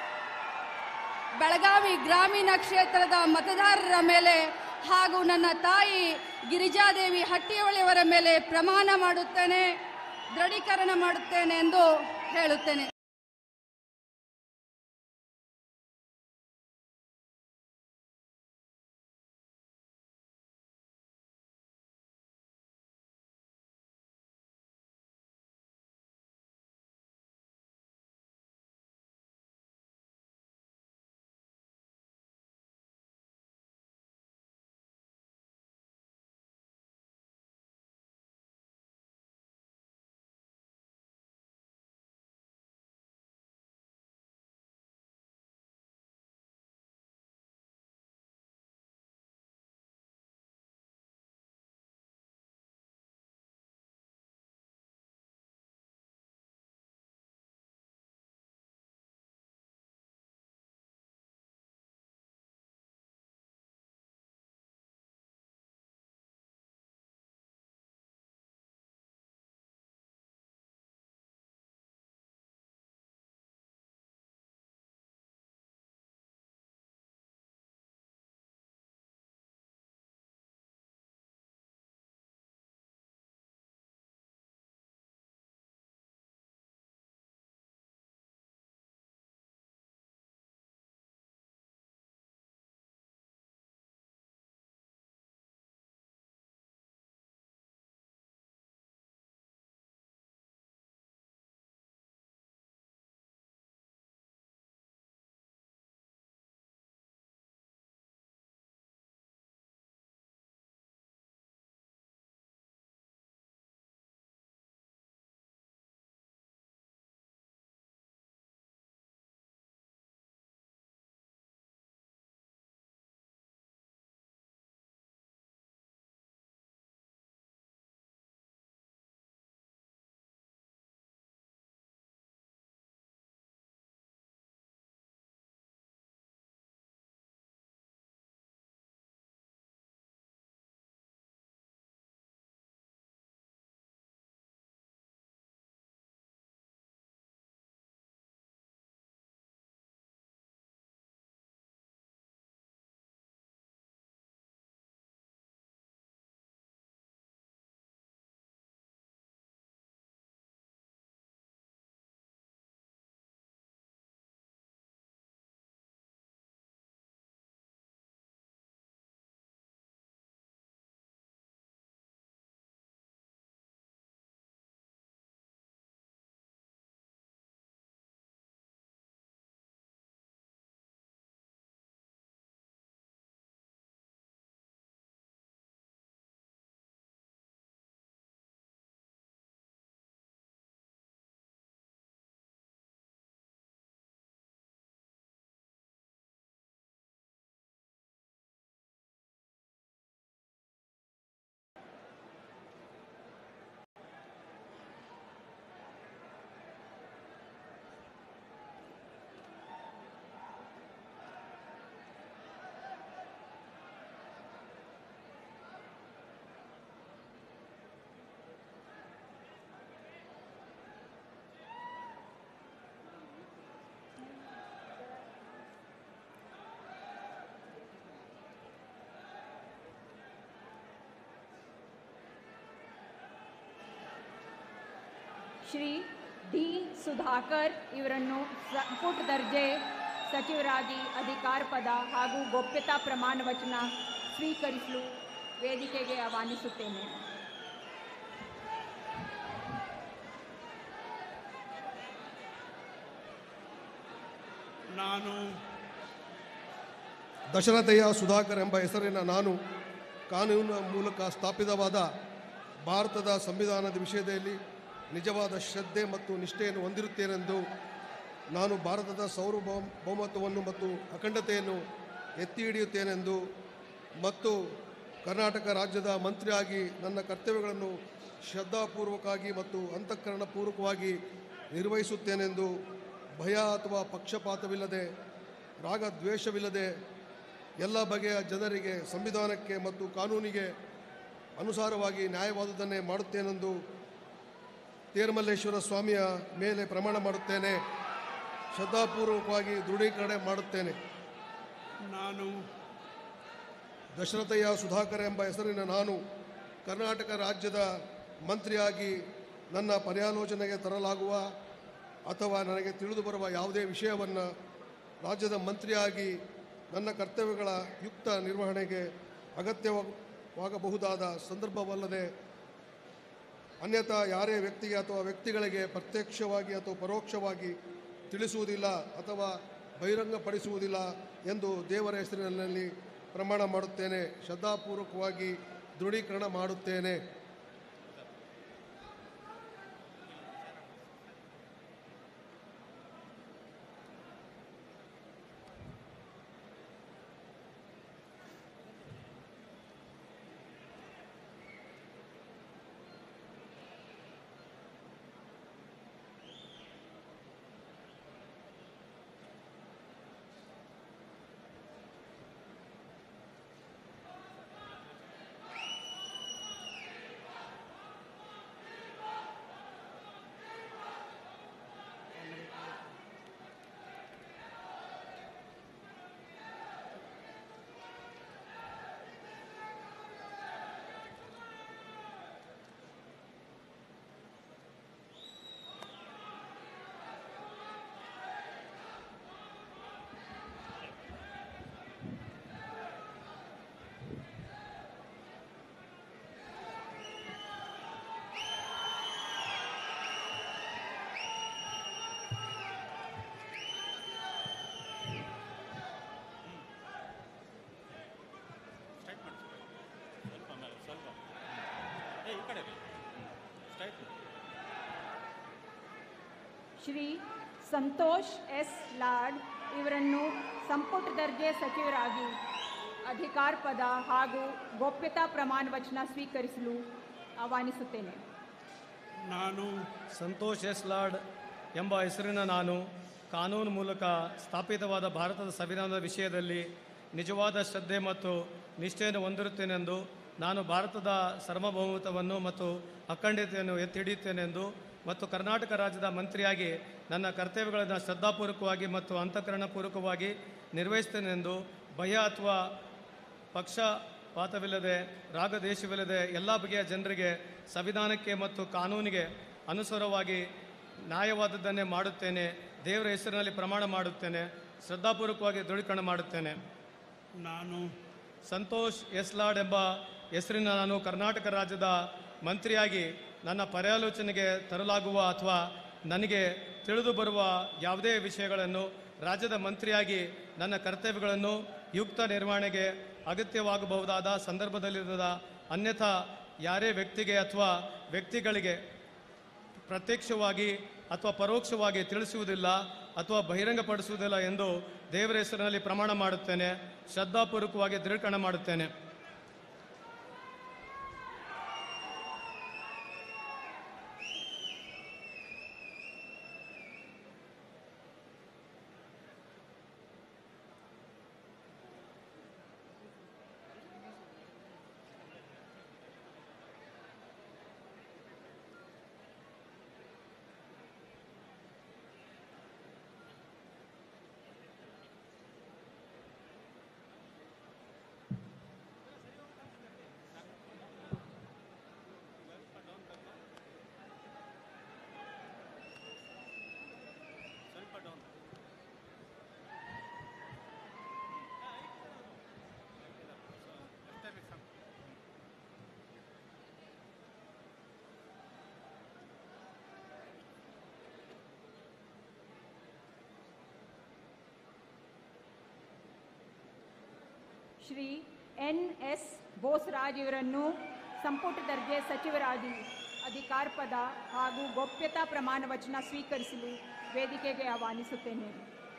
ಬೆಳಗಾವಿ ಗ್ರಾಮೀಣ ಕ್ಷೇತ್ರದ ಮತದಾರರ ಮೇಲೆ ಹಾಗೂ ನನ್ನ ತಾಯಿ ಗಿರಿಜಾದೇವಿ ಹಟ್ಟಿಯವಳಿಯವರ ಮೇಲೆ ಪ್ರಮಾಣ ಮಾಡುತ್ತೇನೆ ದೃಢೀಕರಣ ಮಾಡುತ್ತೇನೆ ಎಂದು ಹೇಳುತ್ತೇನೆ ಶ್ರೀ ಡಿ ಸುಧಾಕರ್ ಇವರನ್ನು ಸಂಪುಟ ದರ್ಜೆ ಸಚಿವರಾಗಿ ಅಧಿಕಾರ ಪದ ಹಾಗೂ ಗೋಪ್ಯತಾ ಪ್ರಮಾಣ ವಚನ ಸ್ವೀಕರಿಸಲು ವೇದಿಕೆಗೆ ಆಹ್ವಾನಿಸುತ್ತೇನೆ ನಾನು ದಶರಥಯ್ಯ ಸುಧಾಕರ್ ಎಂಬ ಹೆಸರಿನ ನಾನು ಕಾನೂನಿನ ಮೂಲಕ ಸ್ಥಾಪಿತವಾದ ಭಾರತದ ಸಂವಿಧಾನದ ವಿಷಯದಲ್ಲಿ ನಿಜವಾದ ಶ್ರದ್ಧೆ ಮತ್ತು ನಿಷ್ಠೆಯನ್ನು ಹೊಂದಿರುತ್ತೇನೆಂದು ನಾನು ಭಾರತದ ಸಾರ್ವಭೌಮತ್ವವನ್ನು ಮತ್ತು ಅಖಂಡತೆಯನ್ನು ಎತ್ತಿ ಹಿಡಿಯುತ್ತೇನೆಂದು ಮತ್ತು ಕರ್ನಾಟಕ ರಾಜ್ಯದ ಮಂತ್ರಿಯಾಗಿ ನನ್ನ ಕರ್ತವ್ಯಗಳನ್ನು ಶ್ರದ್ಧಾಪೂರ್ವಕವಾಗಿ ಮತ್ತು ಅಂತಃಕರಣಪೂರ್ವಕವಾಗಿ ನಿರ್ವಹಿಸುತ್ತೇನೆಂದು ಭಯ ಅಥವಾ ಪಕ್ಷಪಾತವಿಲ್ಲದೆ ರಾಗ ದ್ವೇಷವಿಲ್ಲದೆ ಎಲ್ಲ ಬಗೆಯ ಜನರಿಗೆ ಸಂವಿಧಾನಕ್ಕೆ ಮತ್ತು ಕಾನೂನಿಗೆ ಅನುಸಾರವಾಗಿ ನ್ಯಾಯವಾದುದನ್ನೇ ಮಾಡುತ್ತೇನೆಂದು ತೇರ್ಮಲ್ಲೇಶ್ವರ ಸ್ವಾಮಿಯ ಮೇಲೆ ಪ್ರಮಾಣ ಮಾಡುತ್ತೇನೆ ಶ್ರದ್ಧಾಪೂರ್ವಕವಾಗಿ ದೃಢೀಕರಣ ಮಾಡುತ್ತೇನೆ ನಾನು ದಶರಥಯ್ಯ ಸುಧಾಕರ್ ಎಂಬ ಹೆಸರಿನ ನಾನು ಕರ್ನಾಟಕ ರಾಜ್ಯದ ಮಂತ್ರಿಯಾಗಿ ನನ್ನ ಪರ್ಯಾಲೋಚನೆಗೆ ತರಲಾಗುವ ಅಥವಾ ನನಗೆ ತಿಳಿದು ಬರುವ ಯಾವುದೇ ವಿಷಯವನ್ನು ರಾಜ್ಯದ ಮಂತ್ರಿಯಾಗಿ ನನ್ನ ಕರ್ತವ್ಯಗಳ ಯುಕ್ತ ನಿರ್ವಹಣೆಗೆ ಅಗತ್ಯವಾಗಬಹುದಾದ ಸಂದರ್ಭವಲ್ಲದೆ ಅನ್ಯಥಾ ಯಾರೇ ವ್ಯಕ್ತಿಗೆ ಅಥವಾ ವ್ಯಕ್ತಿಗಳಿಗೆ ಪ್ರತ್ಯಕ್ಷವಾಗಿ ಅಥವಾ ಪರೋಕ್ಷವಾಗಿ ತಿಳಿಸುವುದಿಲ್ಲ ಅಥವಾ ಬಹಿರಂಗಪಡಿಸುವುದಿಲ್ಲ ಎಂದು ದೇವರ ಹೆಸರಿನಲ್ಲಿ ಪ್ರಮಾಣ ಮಾಡುತ್ತೇನೆ ಶ್ರದ್ಧಾಪೂರ್ವಕವಾಗಿ ದೃಢೀಕರಣ ಮಾಡುತ್ತೇನೆ ಸ್ವಲ್ಪ ಮೇಲೆ ಸ್ವಲ್ಪ ಏ ಈ ಕಡೆ ಸ್ಟ್ರೈಟ್ ಶ್ರೀ ಸಂತೋಷ್ ಎಸ್ ಲಾಡ್ ಇವರನ್ನು ಸಂಪುಟ ದರ್ಜೆ ಸಚಿವರಾಗಿ ಅಧಿಕಾರ ಪದ ಹಾಗೂ ಗೋಪ್ಯತಾ ಪ್ರಮಾಣ ವಚನ ಸ್ವೀಕರಿಸಲು ಆಹ್ವಾನಿಸುತ್ತೇನೆ ನಾನು ಸಂತೋಷ್ ಎಸ್ ಲಾಡ್ ಎಂಬ ಹೆಸರಿನ ನಾನು ಕಾನೂನು ಮೂಲಕ ಸ್ಥಾಪಿತವಾದ ಭಾರತದ ಸಂವಿಧಾನದ ವಿಷಯದಲ್ಲಿ ನಿಜವಾದ ಶ್ರದ್ಧೆ ಮತ್ತು ನಿಷ್ಠೆಯನ್ನು ಹೊಂದಿರುತ್ತೇನೆಂದು ನಾನು ಭಾರತದ ಸಾರ್ವಭೌಮತ್ವವನ್ನು ಮತ್ತು ಅಖಂಡತೆಯನ್ನು ಎತ್ತಿ ಹಿಡಿಯುತ್ತೇನೆಂದು ಮತ್ತು ಕರ್ನಾಟಕ ರಾಜ್ಯದ ಮಂತ್ರಿಯಾಗಿ ನನ್ನ ಕರ್ತವ್ಯಗಳನ್ನು ಶ್ರದ್ಧಾಪೂರ್ವಕವಾಗಿ ಮತ್ತು ಅಂತಃಕರಣಪೂರ್ವಕವಾಗಿ ನಿರ್ವಹಿಸ್ತೇನೆಂದು ಭಯ ಅಥವಾ ಪಕ್ಷಪಾತವಿಲ್ಲದೆ ರಾಗದೇಶವಿಲ್ಲದೆ ಎಲ್ಲ ಬಗೆಯ ಜನರಿಗೆ ಸಂವಿಧಾನಕ್ಕೆ ಮತ್ತು ಕಾನೂನಿಗೆ ಅನುಸಾರವಾಗಿ ನ್ಯಾಯವಾದದ್ದನ್ನೇ ಮಾಡುತ್ತೇನೆ ದೇವರ ಹೆಸರಿನಲ್ಲಿ ಪ್ರಮಾಣ ಮಾಡುತ್ತೇನೆ ಶ್ರದ್ಧಾಪೂರ್ವಕವಾಗಿ ದೃಢೀಕರಣ ಮಾಡುತ್ತೇನೆ ನಾನು ಸಂತೋಷ್ ಎಸ್ಲಾಡ್ ಎಂಬ ಹೆಸರಿನ ನಾನು ಕರ್ನಾಟಕ ರಾಜ್ಯದ ಮಂತ್ರಿಯಾಗಿ ನನ್ನ ಪರ್ಯಾಲೋಚನೆಗೆ ತರಲಾಗುವ ಅಥವಾ ನನಗೆ ತಿಳಿದು ಬರುವ ಯಾವುದೇ ವಿಷಯಗಳನ್ನು ರಾಜ್ಯದ ಮಂತ್ರಿಯಾಗಿ ನನ್ನ ಕರ್ತವ್ಯಗಳನ್ನು ಯುಕ್ತ ನಿರ್ವಹಣೆಗೆ ಅಗತ್ಯವಾಗಬಹುದಾದ ಸಂದರ್ಭದಲ್ಲಿರದ ಅನ್ಯಥಾ ಯಾರೇ ವ್ಯಕ್ತಿಗೆ ಅಥವಾ ವ್ಯಕ್ತಿಗಳಿಗೆ ಪ್ರತ್ಯಕ್ಷವಾಗಿ ಅಥವಾ ಪರೋಕ್ಷವಾಗಿ ತಿಳಿಸುವುದಿಲ್ಲ ಅಥವಾ ಬಹಿರಂಗಪಡಿಸುವುದಿಲ್ಲ ಎಂದು ದೇವರ ಹೆಸರಿನಲ್ಲಿ ಪ್ರಮಾಣ ಮಾಡುತ್ತೇನೆ ಶ್ರದ್ಧಾಪೂರ್ವಕವಾಗಿ ದೃಢೀಕರಣ ಮಾಡುತ್ತೇನೆ ಶ್ರೀ ಎನ್ ಎಸ್ ಬೋಸರಾಜ್ ಇವರನ್ನು ಸಂಪುಟ ದರ್ಜೆ ಸಚಿವರಾಗಿ ಅಧಿಕಾರ ಪದ ಹಾಗೂ ಗೋಪ್ಯತಾ ಪ್ರಮಾಣ ವಚನ ಸ್ವೀಕರಿಸಲು ವೇದಿಕೆಗೆ ಆಹ್ವಾನಿಸುತ್ತೇನೆ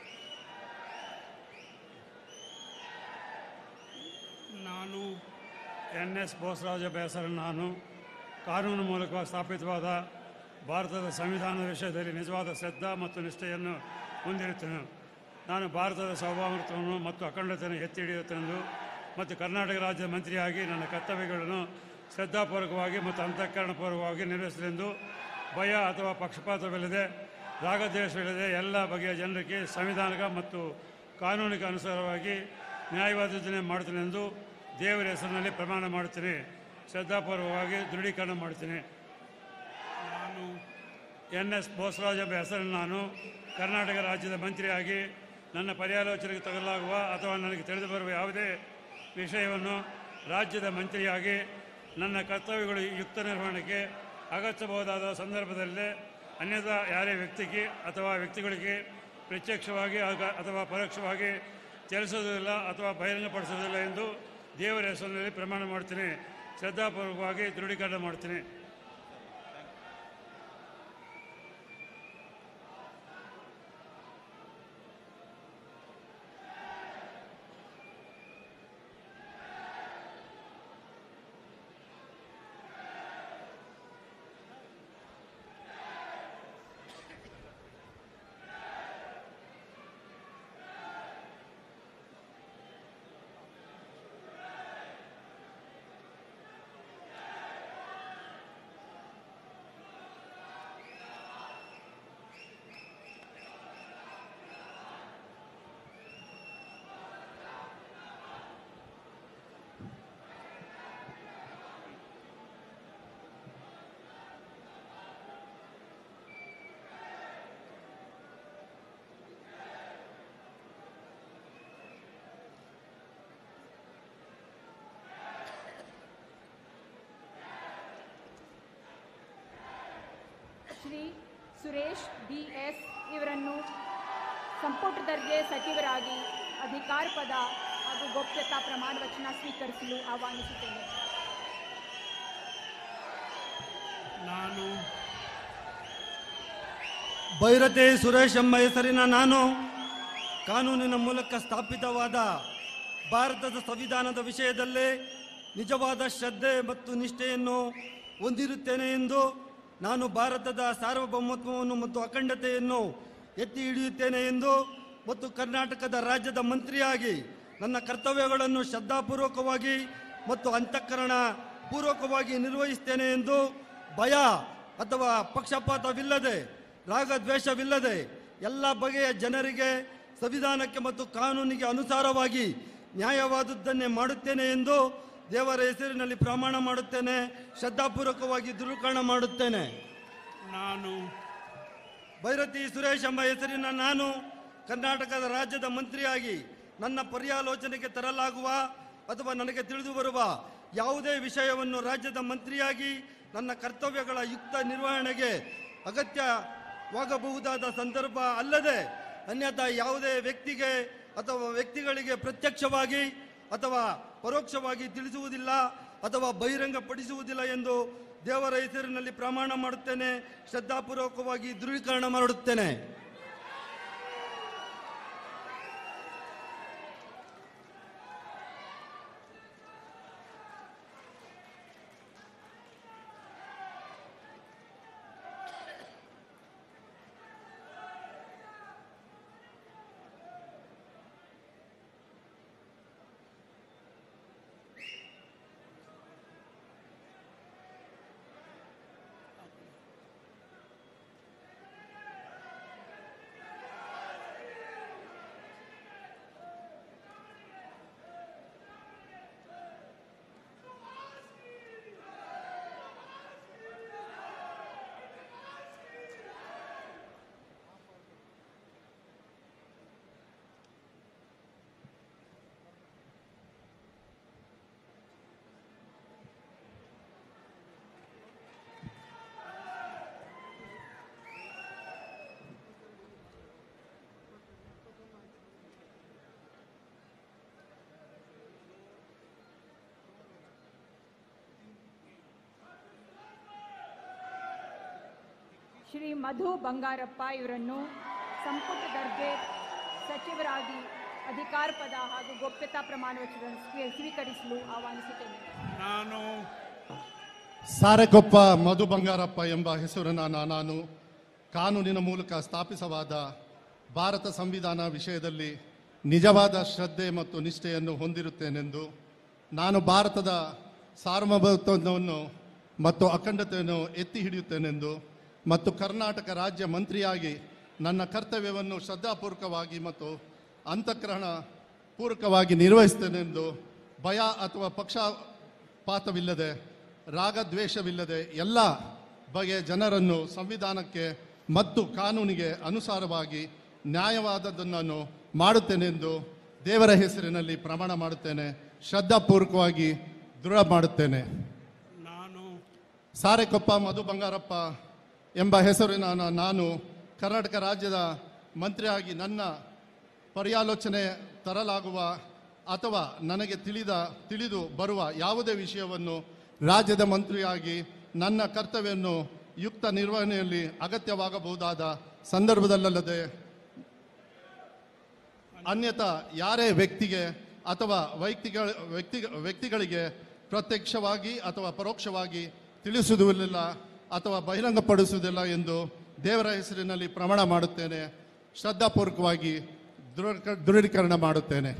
ನಾನು ಎನ್ ಎಸ್ ಬೋಸರಾಜ ಬೇಸರ ನಾನು ಕಾನೂನು ಮೂಲಕ ಸ್ಥಾಪಿತವಾದ ಭಾರತದ ಸಂವಿಧಾನದ ವಿಷಯದಲ್ಲಿ ನಿಜವಾದ ಶ್ರದ್ಧಾ ಮತ್ತು ನಿಷ್ಠೆಯನ್ನು ಹೊಂದಿರುತ್ತೇನೆ ನಾನು ಭಾರತದ ಸಾರ್ವಭೌಮತ್ವವನ್ನು ಮತ್ತು ಅಖಂಡತೆಯನ್ನು ಎತ್ತಿ ಹಿಡಿಯುತ್ತೇನೆಂದು ಮತ್ತು ಕರ್ನಾಟಕ ರಾಜ್ಯದ ಮಂತ್ರಿಯಾಗಿ ನನ್ನ ಕರ್ತವ್ಯಗಳನ್ನು ಶ್ರದ್ಧಾಪೂರ್ವಕವಾಗಿ ಮತ್ತು ಅಂತಃಕರಣಪೂರ್ವಕವಾಗಿ ನಿರ್ವಹಿಸಲೆಂದು ಭಯ ಅಥವಾ ಪಕ್ಷಪಾತವಿಲ್ಲದೆ ರಾಗದ್ವೇಷವಿಲ್ಲದೆ ಎಲ್ಲ ಬಗೆಯ ಜನರಿಗೆ ಸಂವಿಧಾನಿಕ ಮತ್ತು ಕಾನೂನಿಗೆ ಅನುಸಾರವಾಗಿ ನ್ಯಾಯವಾದನೆ ಮಾಡುತ್ತೇನೆಂದು ದೇವರ ಹೆಸರಿನಲ್ಲಿ ಪ್ರಮಾಣ ಮಾಡುತ್ತೇನೆ ಶ್ರದ್ಧಾಪೂರ್ವಕವಾಗಿ ದೃಢೀಕರಣ ಮಾಡುತ್ತೇನೆ ನಾನು ಎನ್ ಎಸ್ ಬೋಸರಾಜ್ ಎಂಬ ಹೆಸರನ್ನು ನಾನು ಕರ್ನಾಟಕ ರಾಜ್ಯದ ಮಂತ್ರಿಯಾಗಿ ನನ್ನ ಪರ್ಯಾಲೋಚನೆಗೆ ತಗಲಾಗುವ ಅಥವಾ ನನಗೆ ತಿಳಿದು ಬರುವ ಯಾವುದೇ ವಿಷಯವನ್ನು ರಾಜ್ಯದ ಮಂತ್ರಿಯಾಗಿ ನನ್ನ ಕರ್ತವ್ಯಗಳು ಯುಕ್ತ ನಿರ್ವಹಣೆಗೆ ಅಗತ್ಯಬಹುದಾದ ಸಂದರ್ಭದಲ್ಲೇ ಅನ್ಯಥಾ ಯಾರೇ ವ್ಯಕ್ತಿಗೆ ಅಥವಾ ವ್ಯಕ್ತಿಗಳಿಗೆ ಪ್ರತ್ಯಕ್ಷವಾಗಿ ಆಗ- ಅಥವಾ ಪರೋಕ್ಷವಾಗಿ ತಿಳಿಸೋದಿಲ್ಲ ಅಥವಾ ಬಹಿರಂಗಪಡಿಸೋದಿಲ್ಲ ಎಂದು ದೇವರ ಹೆಸರಿನಲ್ಲಿ ಪ್ರಮಾಣ ಮಾಡ್ತೀನಿ ಶ್ರದ್ಧಾಪೂರ್ವಕವಾಗಿ ದೃಢೀಕರಣ ಮಾಡ್ತೀನಿ ಶ್ರೀ ಸುರೇಶ್ ಡಿ ಎಸ್ ಇವರನ್ನು ಸಂಪುಟ ದರ್ಜೆ ಸಚಿವರಾಗಿ ಅಧಿಕಾರ ಪದ ಹಾಗೂ ಗೋಪ್ಯತಾ ಪ್ರಮಾಣ ವಚನ ಸ್ವೀಕರಿಸಲು ಆಹ್ವಾನಿಸುತ್ತೇನೆ ನಾನು ಭೈರತೆ ಸುರೇಶ್ ಎಂಬ ಹೆಸರಿನ ನಾನು ಕಾನೂನಿನ ಮೂಲಕ ಸ್ಥಾಪಿತವಾದ ಭಾರತದ ಸಂವಿಧಾನದ ವಿಷಯದಲ್ಲಿ ನಿಜವಾದ ಶ್ರದ್ಧೆ ಮತ್ತು ನಿಷ್ಠೆಯನ್ನು ಹೊಂದಿರುತ್ತೇನೆ ಎಂದು ನಾನು ಭಾರತದ ಸಾರ್ವಭೌಮತ್ವವನ್ನು ಮತ್ತು ಅಖಂಡತೆಯನ್ನು ಎತ್ತಿ ಹಿಡಿಯುತ್ತೇನೆ ಎಂದು ಮತ್ತು ಕರ್ನಾಟಕದ ರಾಜ್ಯದ ಮಂತ್ರಿಯಾಗಿ ನನ್ನ ಕರ್ತವ್ಯಗಳನ್ನು ಶ್ರದ್ಧಾಪೂರ್ವಕವಾಗಿ ಮತ್ತು ಅಂತಃಕರಣ ಪೂರ್ವಕವಾಗಿ ನಿರ್ವಹಿಸ್ತೇನೆ ಎಂದು ಭಯ ಅಥವಾ ಪಕ್ಷಪಾತವಿಲ್ಲದೆ ರಾಗದ್ವೇಷವಿಲ್ಲದೆ ಎಲ್ಲ ಬಗೆಯ ಜನರಿಗೆ ಸಂವಿಧಾನಕ್ಕೆ ಮತ್ತು ಕಾನೂನಿಗೆ ಅನುಸಾರವಾಗಿ ನ್ಯಾಯವಾದದ್ದನ್ನೇ ಮಾಡುತ್ತೇನೆ ಎಂದು ದೇವರ ಹೆಸರಿನಲ್ಲಿ ಪ್ರಮಾಣ ಮಾಡುತ್ತೇನೆ ಶ್ರದ್ಧಾಪೂರ್ವಕವಾಗಿ ದೃಢೀಕರಣ ಮಾಡುತ್ತೇನೆ ನಾನು ಭೈರತಿ ಸುರೇಶ್ ಎಂಬ ಹೆಸರಿನ ನಾನು ಕರ್ನಾಟಕದ ರಾಜ್ಯದ ಮಂತ್ರಿಯಾಗಿ ನನ್ನ ಪರ್ಯಾಲೋಚನೆಗೆ ತರಲಾಗುವ ಅಥವಾ ನನಗೆ ತಿಳಿದು ಬರುವ ಯಾವುದೇ ವಿಷಯವನ್ನು ರಾಜ್ಯದ ಮಂತ್ರಿಯಾಗಿ ನನ್ನ ಕರ್ತವ್ಯಗಳ ಯುಕ್ತ ನಿರ್ವಹಣೆಗೆ ಅಗತ್ಯವಾಗಬಹುದಾದ ಸಂದರ್ಭ ಅಲ್ಲದೆ ಅನ್ಯಥಾ ಯಾವುದೇ ವ್ಯಕ್ತಿಗೆ ಅಥವಾ ವ್ಯಕ್ತಿಗಳಿಗೆ ಪ್ರತ್ಯಕ್ಷವಾಗಿ ಅಥವಾ ಪರೋಕ್ಷವಾಗಿ ತಿಳಿಸುವುದಿಲ್ಲ ಅಥವಾ ಬಹಿರಂಗಪಡಿಸುವುದಿಲ್ಲ ಎಂದು ದೇವರ ಹೆಸರಿನಲ್ಲಿ ಪ್ರಮಾಣ ಮಾಡುತ್ತೇನೆ ಶ್ರದ್ಧಾಪೂರ್ವಕವಾಗಿ ದೃಢೀಕರಣ ಮಾಡುತ್ತೇನೆ ಶ್ರೀ ಮಧು ಬಂಗಾರಪ್ಪ ಇವರನ್ನು ಸಂಪುಟ ದರ್ಜೆ ಸಚಿವರಾಗಿ ಅಧಿಕಾರ ಪದ ಹಾಗೂ ಗೋಪ್ಯತಾ ಪ್ರಮಾಣ ವಚನ ಸ್ವೀ- ಸ್ವೀಕರಿಸಲು ಆಹ್ವಾನಿಸುತ್ತೇನೆ ನಾನು ಸಾರೆಕೊಪ್ಪ ಮಧು ಬಂಗಾರಪ್ಪ ಎಂಬ ಹೆಸರಿನ ನಾನು ಕಾನೂನಿನ ಮೂಲಕ ಸ್ಥಾಪಿಸವಾದ ಭಾರತ ಸಂವಿಧಾನ ವಿಷಯದಲ್ಲಿ ನಿಜವಾದ ಶ್ರದ್ಧೆ ಮತ್ತು ನಿಷ್ಠೆಯನ್ನು ಹೊಂದಿರುತ್ತೇನೆಂದು ನಾನು ಭಾರತದ ಸಾರ್ವಭೌಮತ್ವವನ್ನು ಮತ್ತು ಅಖಂಡತೆಯನ್ನು ಎತ್ತಿ ಹಿಡಿಯುತ್ತೇನೆಂದು ಮತ್ತು ಕರ್ನಾಟಕ ರಾಜ್ಯ ಮಂತ್ರಿಯಾಗಿ ನನ್ನ ಕರ್ತವ್ಯವನ್ನು ಶ್ರದ್ಧಾಪೂರ್ವಕವಾಗಿ ಮತ್ತು ಅಂತಃಕರಣ ಪೂರ್ವಕವಾಗಿ ನಿರ್ವಹಿಸುತ್ತೇನೆಂದು ಭಯ ಅಥವಾ ಪಕ್ಷಪಾತವಿಲ್ಲದೆ ರಾಗದ್ವೇಷವಿಲ್ಲದೆ ಎಲ್ಲ ಬಗೆಯ ಜನರನ್ನು ಸಂವಿಧಾನಕ್ಕೆ ಮತ್ತು ಕಾನೂನಿಗೆ ಅನುಸಾರವಾಗಿ ನ್ಯಾಯವಾದದ್ದನ್ನು ಮಾಡುತ್ತೇನೆಂದು ದೇವರ ಹೆಸರಿನಲ್ಲಿ ಪ್ರಮಾಣ ಮಾಡುತ್ತೇನೆ ಶ್ರದ್ಧಾಪೂರ್ವಕವಾಗಿ ದೃಢ ಮಾಡುತ್ತೇನೆ ನಾನು ಸಾರೆಕೊಪ್ಪ ಮಧು ಬಂಗಾರಪ್ಪ ಎಂಬ ಹೆಸರಿನ ನ- ನಾನು ಕರ್ನಾಟಕ ರಾಜ್ಯದ ಮಂತ್ರಿಯಾಗಿ ನನ್ನ ಪರ್ಯಾಲೋಚನೆ ತರಲಾಗುವ ಅಥವಾ ನನಗೆ ತಿಳಿದ ತಿಳಿದು ಬರುವ ಯಾವುದೇ ವಿಷಯವನ್ನು ರಾಜ್ಯದ ಮಂತ್ರಿಯಾಗಿ ನನ್ನ ಕರ್ತವ್ಯವನ್ನು ಯುಕ್ತ ನಿರ್ವಹಣೆಯಲ್ಲಿ ಅಗತ್ಯವಾಗಬಹುದಾದ ಸಂದರ್ಭದಲ್ಲದೆ ಅನ್ಯಥಾ ಯಾರೇ ವ್ಯಕ್ತಿಗೆ ಅಥವಾ ವೈಯಕ್ತಿಗಳ ವ್ಯಕ್ತಿ ವ್ಯಕ್ತಿಗಳಿಗೆ ಪ್ರತ್ಯಕ್ಷವಾಗಿ ಅಥವಾ ಪರೋಕ್ಷವಾಗಿ ತಿಳಿಸುವುದಿಲ್ಲ ಅಥವಾ ಬಹಿರಂಗಪಡಿಸುವುದಿಲ್ಲ ಎಂದು ದೇವರ ಹೆಸರಿನಲ್ಲಿ ಪ್ರಮಾಣ ಮಾಡುತ್ತೇನೆ ಶ್ರದ್ಧಾಪೂರ್ವಕವಾಗಿ ದೃಢ ದೃಢೀಕರಣ ಮಾಡುತ್ತೇನೆ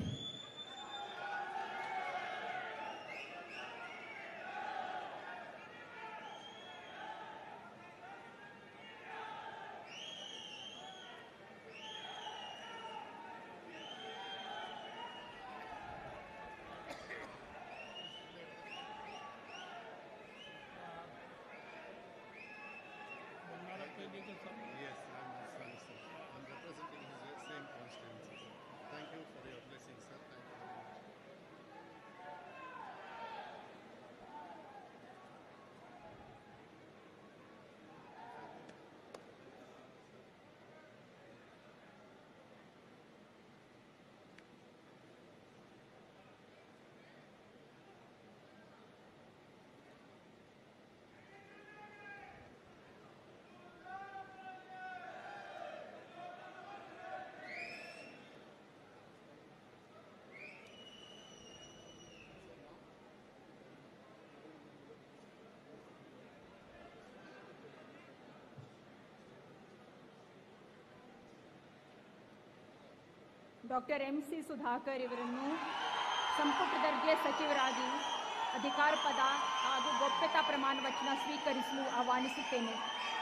ಡಾಕ್ಟರ್ ಎಂ ಸಿ ಸುಧಾಕರ್ ಇವರನ್ನು ಸಂಪುಟ ದರ್ಜೆ ಸಚಿವರಾಗಿ ಅಧಿಕಾರ ಪದ ಹಾಗೂ ಗೋಪ್ಯತಾ ಪ್ರಮಾಣ ವಚನ ಸ್ವೀಕರಿಸಲು ಆಹ್ವಾನಿಸುತ್ತೇನೆ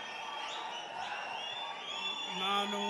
ನಾನು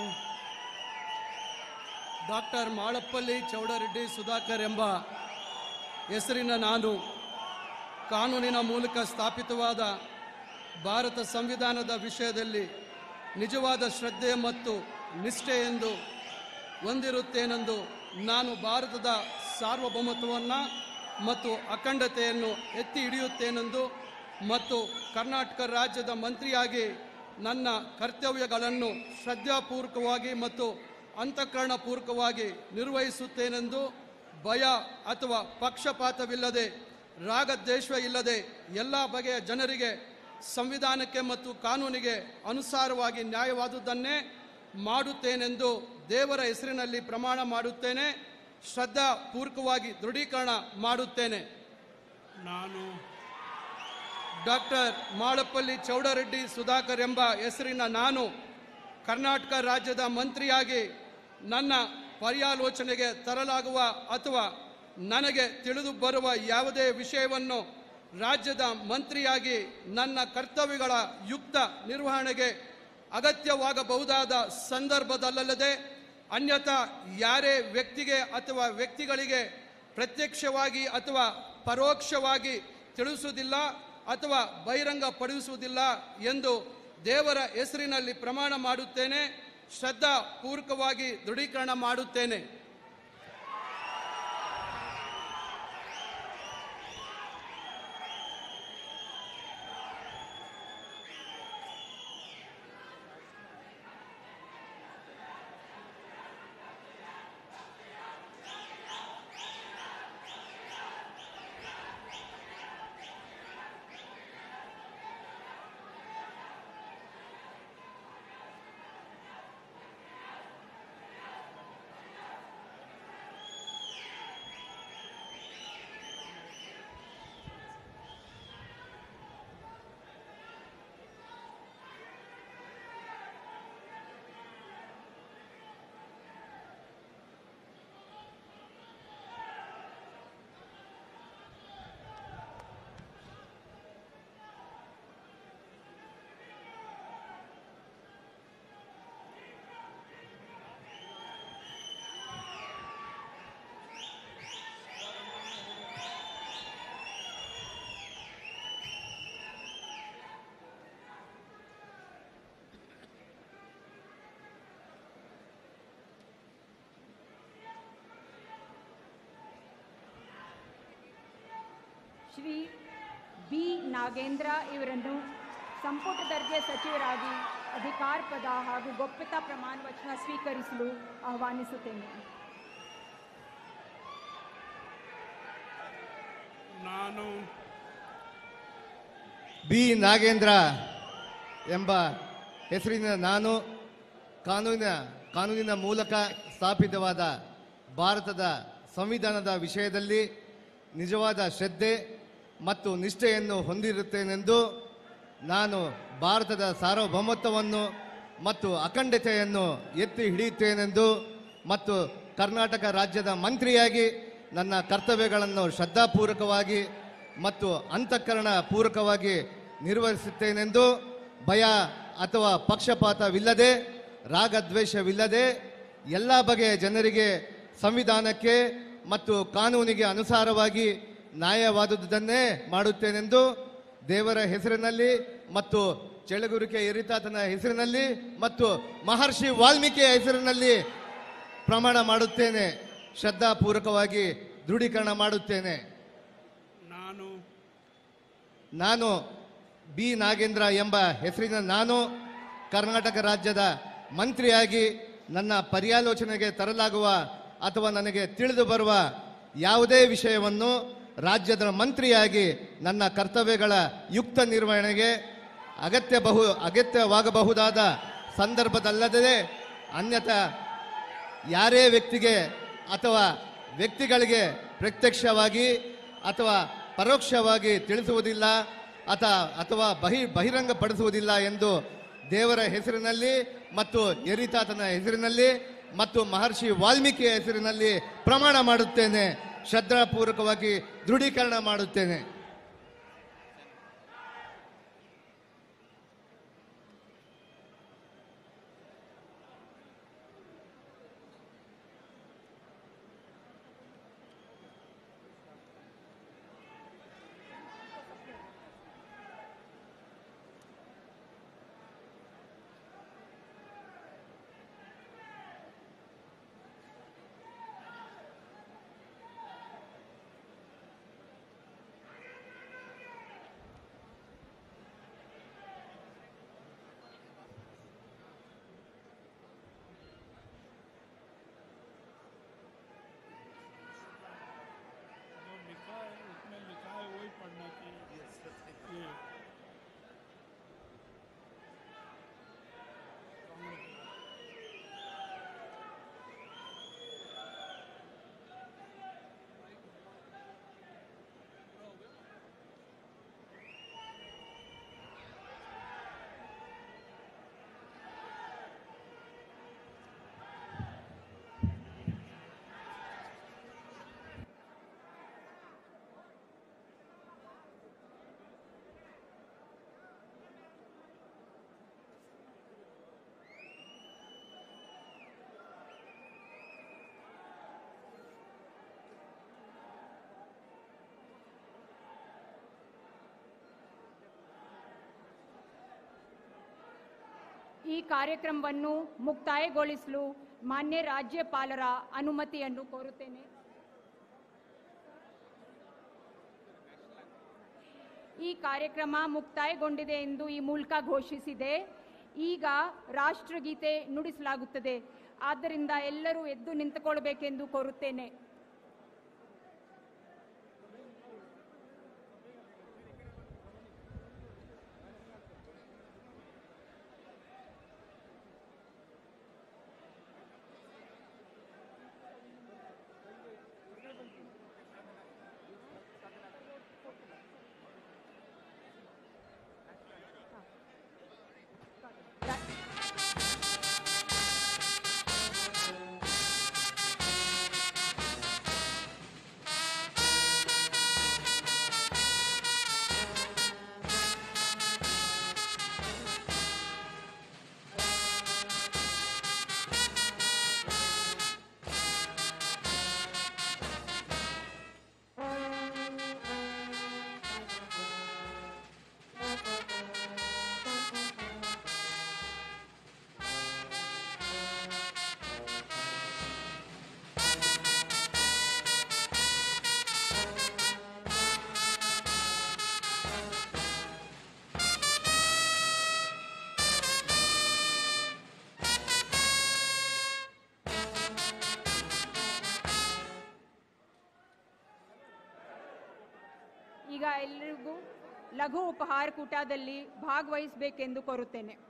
ಡಾಕ್ಟರ್ ಮಾಳಪ್ಪಲ್ಲಿ ಚೌಡರೆಡ್ಡಿ ಸುಧಾಕರ್ ಎಂಬ ಹೆಸರಿನ ನಾನು ಕಾನೂನಿನ ಮೂಲಕ ಸ್ಥಾಪಿತವಾದ ಭಾರತ ಸಂವಿಧಾನದ ವಿಷಯದಲ್ಲಿ ನಿಜವಾದ ಶ್ರದ್ಧೆ ಮತ್ತು ನಿಷ್ಠೆಯೆಂದು ಹೊಂದಿರುತ್ತೇನೆಂದು ನಾನು ಭಾರತದ ಸಾರ್ವಭೌಮತ್ವವನ್ನು ಮತ್ತು ಅಖಂಡತೆಯನ್ನು ಎತ್ತಿ ಹಿಡಿಯುತ್ತೇನೆಂದು ಮತ್ತು ಕರ್ನಾಟಕ ರಾಜ್ಯದ ಮಂತ್ರಿಯಾಗಿ ನನ್ನ ಕರ್ತವ್ಯಗಳನ್ನು ಶ್ರದ್ಧಾಪೂರ್ವಕವಾಗಿ ಮತ್ತು ಅಂತಃಕರಣಪೂರ್ವಕವಾಗಿ ನಿರ್ವಹಿಸುತ್ತೇನೆಂದು ಭಯ ಅಥವಾ ಪಕ್ಷಪಾತವಿಲ್ಲದೆ ರಾಗದ್ವೇಷ ಇಲ್ಲದೆ ಎಲ್ಲ ಬಗೆಯ ಜನರಿಗೆ ಸಂವಿಧಾನಕ್ಕೆ ಮತ್ತು ಕಾನೂನಿಗೆ ಅನುಸಾರವಾಗಿ ನ್ಯಾಯವಾದುದನ್ನೇ ಮಾಡುತ್ತೇನೆಂದು ದೇವರ ಹೆಸರಿನಲ್ಲಿ ಪ್ರಮಾಣ ಮಾಡುತ್ತೇನೆ ಶ್ರದ್ಧಾ ಪೂರ್ವಕವಾಗಿ ದೃಢೀಕರಣ ಮಾಡುತ್ತೇನೆ ನಾನು ಡಾಕ್ಟರ್ ಮಾಳಪ್ಪಲ್ಲಿ ಚೌಡರೆಡ್ಡಿ ಸುಧಾಕರ್ ಎಂಬ ಹೆಸರಿನ ನಾನು ಕರ್ನಾಟಕ ರಾಜ್ಯದ ಮಂತ್ರಿಯಾಗಿ ನನ್ನ ಪರ್ಯಾಲೋಚನೆಗೆ ತರಲಾಗುವ ಅಥವಾ ನನಗೆ ತಿಳಿದು ಬರುವ ಯಾವುದೇ ವಿಷಯವನ್ನು ರಾಜ್ಯದ ಮಂತ್ರಿಯಾಗಿ ನನ್ನ ಕರ್ತವ್ಯಗಳ ಯುಕ್ತ ನಿರ್ವಹಣೆಗೆ ಅಗತ್ಯವಾಗಬಹುದಾದ ಸಂದರ್ಭದಲ್ಲದೆ ಅನ್ಯಥಾ ಯಾರೇ ವ್ಯಕ್ತಿಗೆ ಅಥವಾ ವ್ಯಕ್ತಿಗಳಿಗೆ ಪ್ರತ್ಯಕ್ಷವಾಗಿ ಅಥವಾ ಪರೋಕ್ಷವಾಗಿ ತಿಳಿಸುವುದಿಲ್ಲ ಅಥವಾ ಬಹಿರಂಗಪಡಿಸುವುದಿಲ್ಲ ಎಂದು ದೇವರ ಹೆಸರಿನಲ್ಲಿ ಪ್ರಮಾಣ ಮಾಡುತ್ತೇನೆ ಶ್ರದ್ಧಾ ಪೂರ್ವಕವಾಗಿ ದೃಢೀಕರಣ ಮಾಡುತ್ತೇನೆ ಶ್ರೀ ಬಿ ನಾಗೇಂದ್ರ ಇವರನ್ನು ಸಂಪುಟ ದರ್ಜೆ ಸಚಿವರಾಗಿ ಅಧಿಕಾರ ಪದ ಹಾಗೂ ಗೊಪ್ಯತಾ ಪ್ರಮಾಣ ವಚನ ಸ್ವೀಕರಿಸಲು ಆಹ್ವಾನಿಸುತ್ತೇನೆ ನಾನು ಬಿ ನಾಗೇಂದ್ರ ಎಂಬ ಹೆಸರಿನ ನಾನು ಕಾನೂನಿನ ಕಾನೂನಿನ ಮೂಲಕ ಸ್ಥಾಪಿತವಾದ ಭಾರತದ ಸಂವಿಧಾನದ ವಿಷಯದಲ್ಲಿ ನಿಜವಾದ ಶ್ರದ್ಧೆ ಮತ್ತು ನಿಷ್ಠೆಯನ್ನು ಹೊಂದಿರುತ್ತೇನೆಂದು ನಾನು ಭಾರತದ ಸಾರ್ವಭೌಮತ್ವವನ್ನು ಮತ್ತು ಅಖಂಡತೆಯನ್ನು ಎತ್ತಿ ಹಿಡಿಯುತ್ತೇನೆಂದು ಮತ್ತು ಕರ್ನಾಟಕ ರಾಜ್ಯದ ಮಂತ್ರಿಯಾಗಿ ನನ್ನ ಕರ್ತವ್ಯಗಳನ್ನು ಶ್ರದ್ಧಾಪೂರ್ವಕವಾಗಿ ಮತ್ತು ಅಂತಃಕರಣ ಪೂರ್ವಕವಾಗಿ ನಿರ್ವಹಿಸುತ್ತೇನೆಂದು ಭಯ ಅಥವಾ ಪಕ್ಷಪಾತವಿಲ್ಲದೆ ರಾಗದ್ವೇಷವಿಲ್ಲದೆ ಎಲ್ಲ ಬಗೆಯ ಜನರಿಗೆ ಸಂವಿಧಾನಕ್ಕೆ ಮತ್ತು ಕಾನೂನಿಗೆ ಅನುಸಾರವಾಗಿ ನ್ಯಾಯವಾದುದನ್ನೇ ಮಾಡುತ್ತೇನೆಂದು ದೇವರ ಹೆಸರಿನಲ್ಲಿ ಮತ್ತು ಚೆಳಗುರಿಕೆ ಎರಿತಾತನ ಹೆಸರಿನಲ್ಲಿ ಮತ್ತು ಮಹರ್ಷಿ ವಾಲ್ಮೀಕಿಯ ಹೆಸರಿನಲ್ಲಿ ಪ್ರಮಾಣ ಮಾಡುತ್ತೇನೆ ಶ್ರದ್ಧಾಪೂರ್ವಕವಾಗಿ ದೃಢೀಕರಣ ಮಾಡುತ್ತೇನೆ ನಾನು ನಾನು ಬಿ ನಾಗೇಂದ್ರ ಎಂಬ ಹೆಸರಿನ ನಾನು ಕರ್ನಾಟಕ ರಾಜ್ಯದ ಮಂತ್ರಿಯಾಗಿ ನನ್ನ ಪರ್ಯಾಲೋಚನೆಗೆ ತರಲಾಗುವ ಅಥವಾ ನನಗೆ ತಿಳಿದು ಬರುವ ಯಾವುದೇ ವಿಷಯವನ್ನು ರಾಜ್ಯದ ಮಂತ್ರಿಯಾಗಿ ನನ್ನ ಕರ್ತವ್ಯಗಳ ಯುಕ್ತ ನಿರ್ವಹಣೆಗೆ ಅಗತ್ಯ ಬಹು ಅಗತ್ಯವಾಗಬಹುದಾದ ಸಂದರ್ಭದಲ್ಲದೆ ಅನ್ಯಥಾ ಯಾರೇ ವ್ಯಕ್ತಿಗೆ ಅಥವಾ ವ್ಯಕ್ತಿಗಳಿಗೆ ಪ್ರತ್ಯಕ್ಷವಾಗಿ ಅಥವಾ ಪರೋಕ್ಷವಾಗಿ ತಿಳಿಸುವುದಿಲ್ಲ ಅಥ ಅಥವಾ ಬಹಿ ಬಹಿರಂಗಪಡಿಸುವುದಿಲ್ಲ ಎಂದು ದೇವರ ಹೆಸರಿನಲ್ಲಿ ಮತ್ತು ಎರಿತಾತನ ಹೆಸರಿನಲ್ಲಿ ಮತ್ತು ಮಹರ್ಷಿ ವಾಲ್ಮೀಕಿಯ ಹೆಸರಿನಲ್ಲಿ ಪ್ರಮಾಣ ಮಾಡುತ್ತೇನೆ ಶ್ರದ್ಧಾಪೂರ್ವಕವಾಗಿ ದೃಢೀಕರಣ ಮಾಡುತ್ತೇನೆ जो लिखा है उसमें लिखा है वही पढ़ना चाहिए ये ಈ ಕಾರ್ಯಕ್ರಮವನ್ನು ಮುಕ್ತಾಯಗೊಳಿಸಲು ಮಾನ್ಯ ರಾಜ್ಯಪಾಲರ ಅನುಮತಿಯನ್ನು ಕೋರುತ್ತೇನೆ ಈ ಕಾರ್ಯಕ್ರಮ ಮುಕ್ತಾಯಗೊಂಡಿದೆ ಎಂದು ಈ ಮೂಲಕ ಘೋಷಿಸಿದೆ ಈಗ ರಾಷ್ಟ್ರಗೀತೆ ನುಡಿಸಲಾಗುತ್ತದೆ ಆದ್ದರಿಂದ ಎಲ್ಲರೂ ಎದ್ದು ನಿಂತುಕೊಳ್ಬೇಕೆಂದು ಕೋರುತ್ತೇನೆ ಈಗ ಎಲ್ಲರಿಗೂ ಲಘು ಉಪಹಾರ ಕೂಟದಲ್ಲಿ ಭಾಗವಹಿಸಬೇಕೆಂದು ಕೋರುತ್ತೇನೆ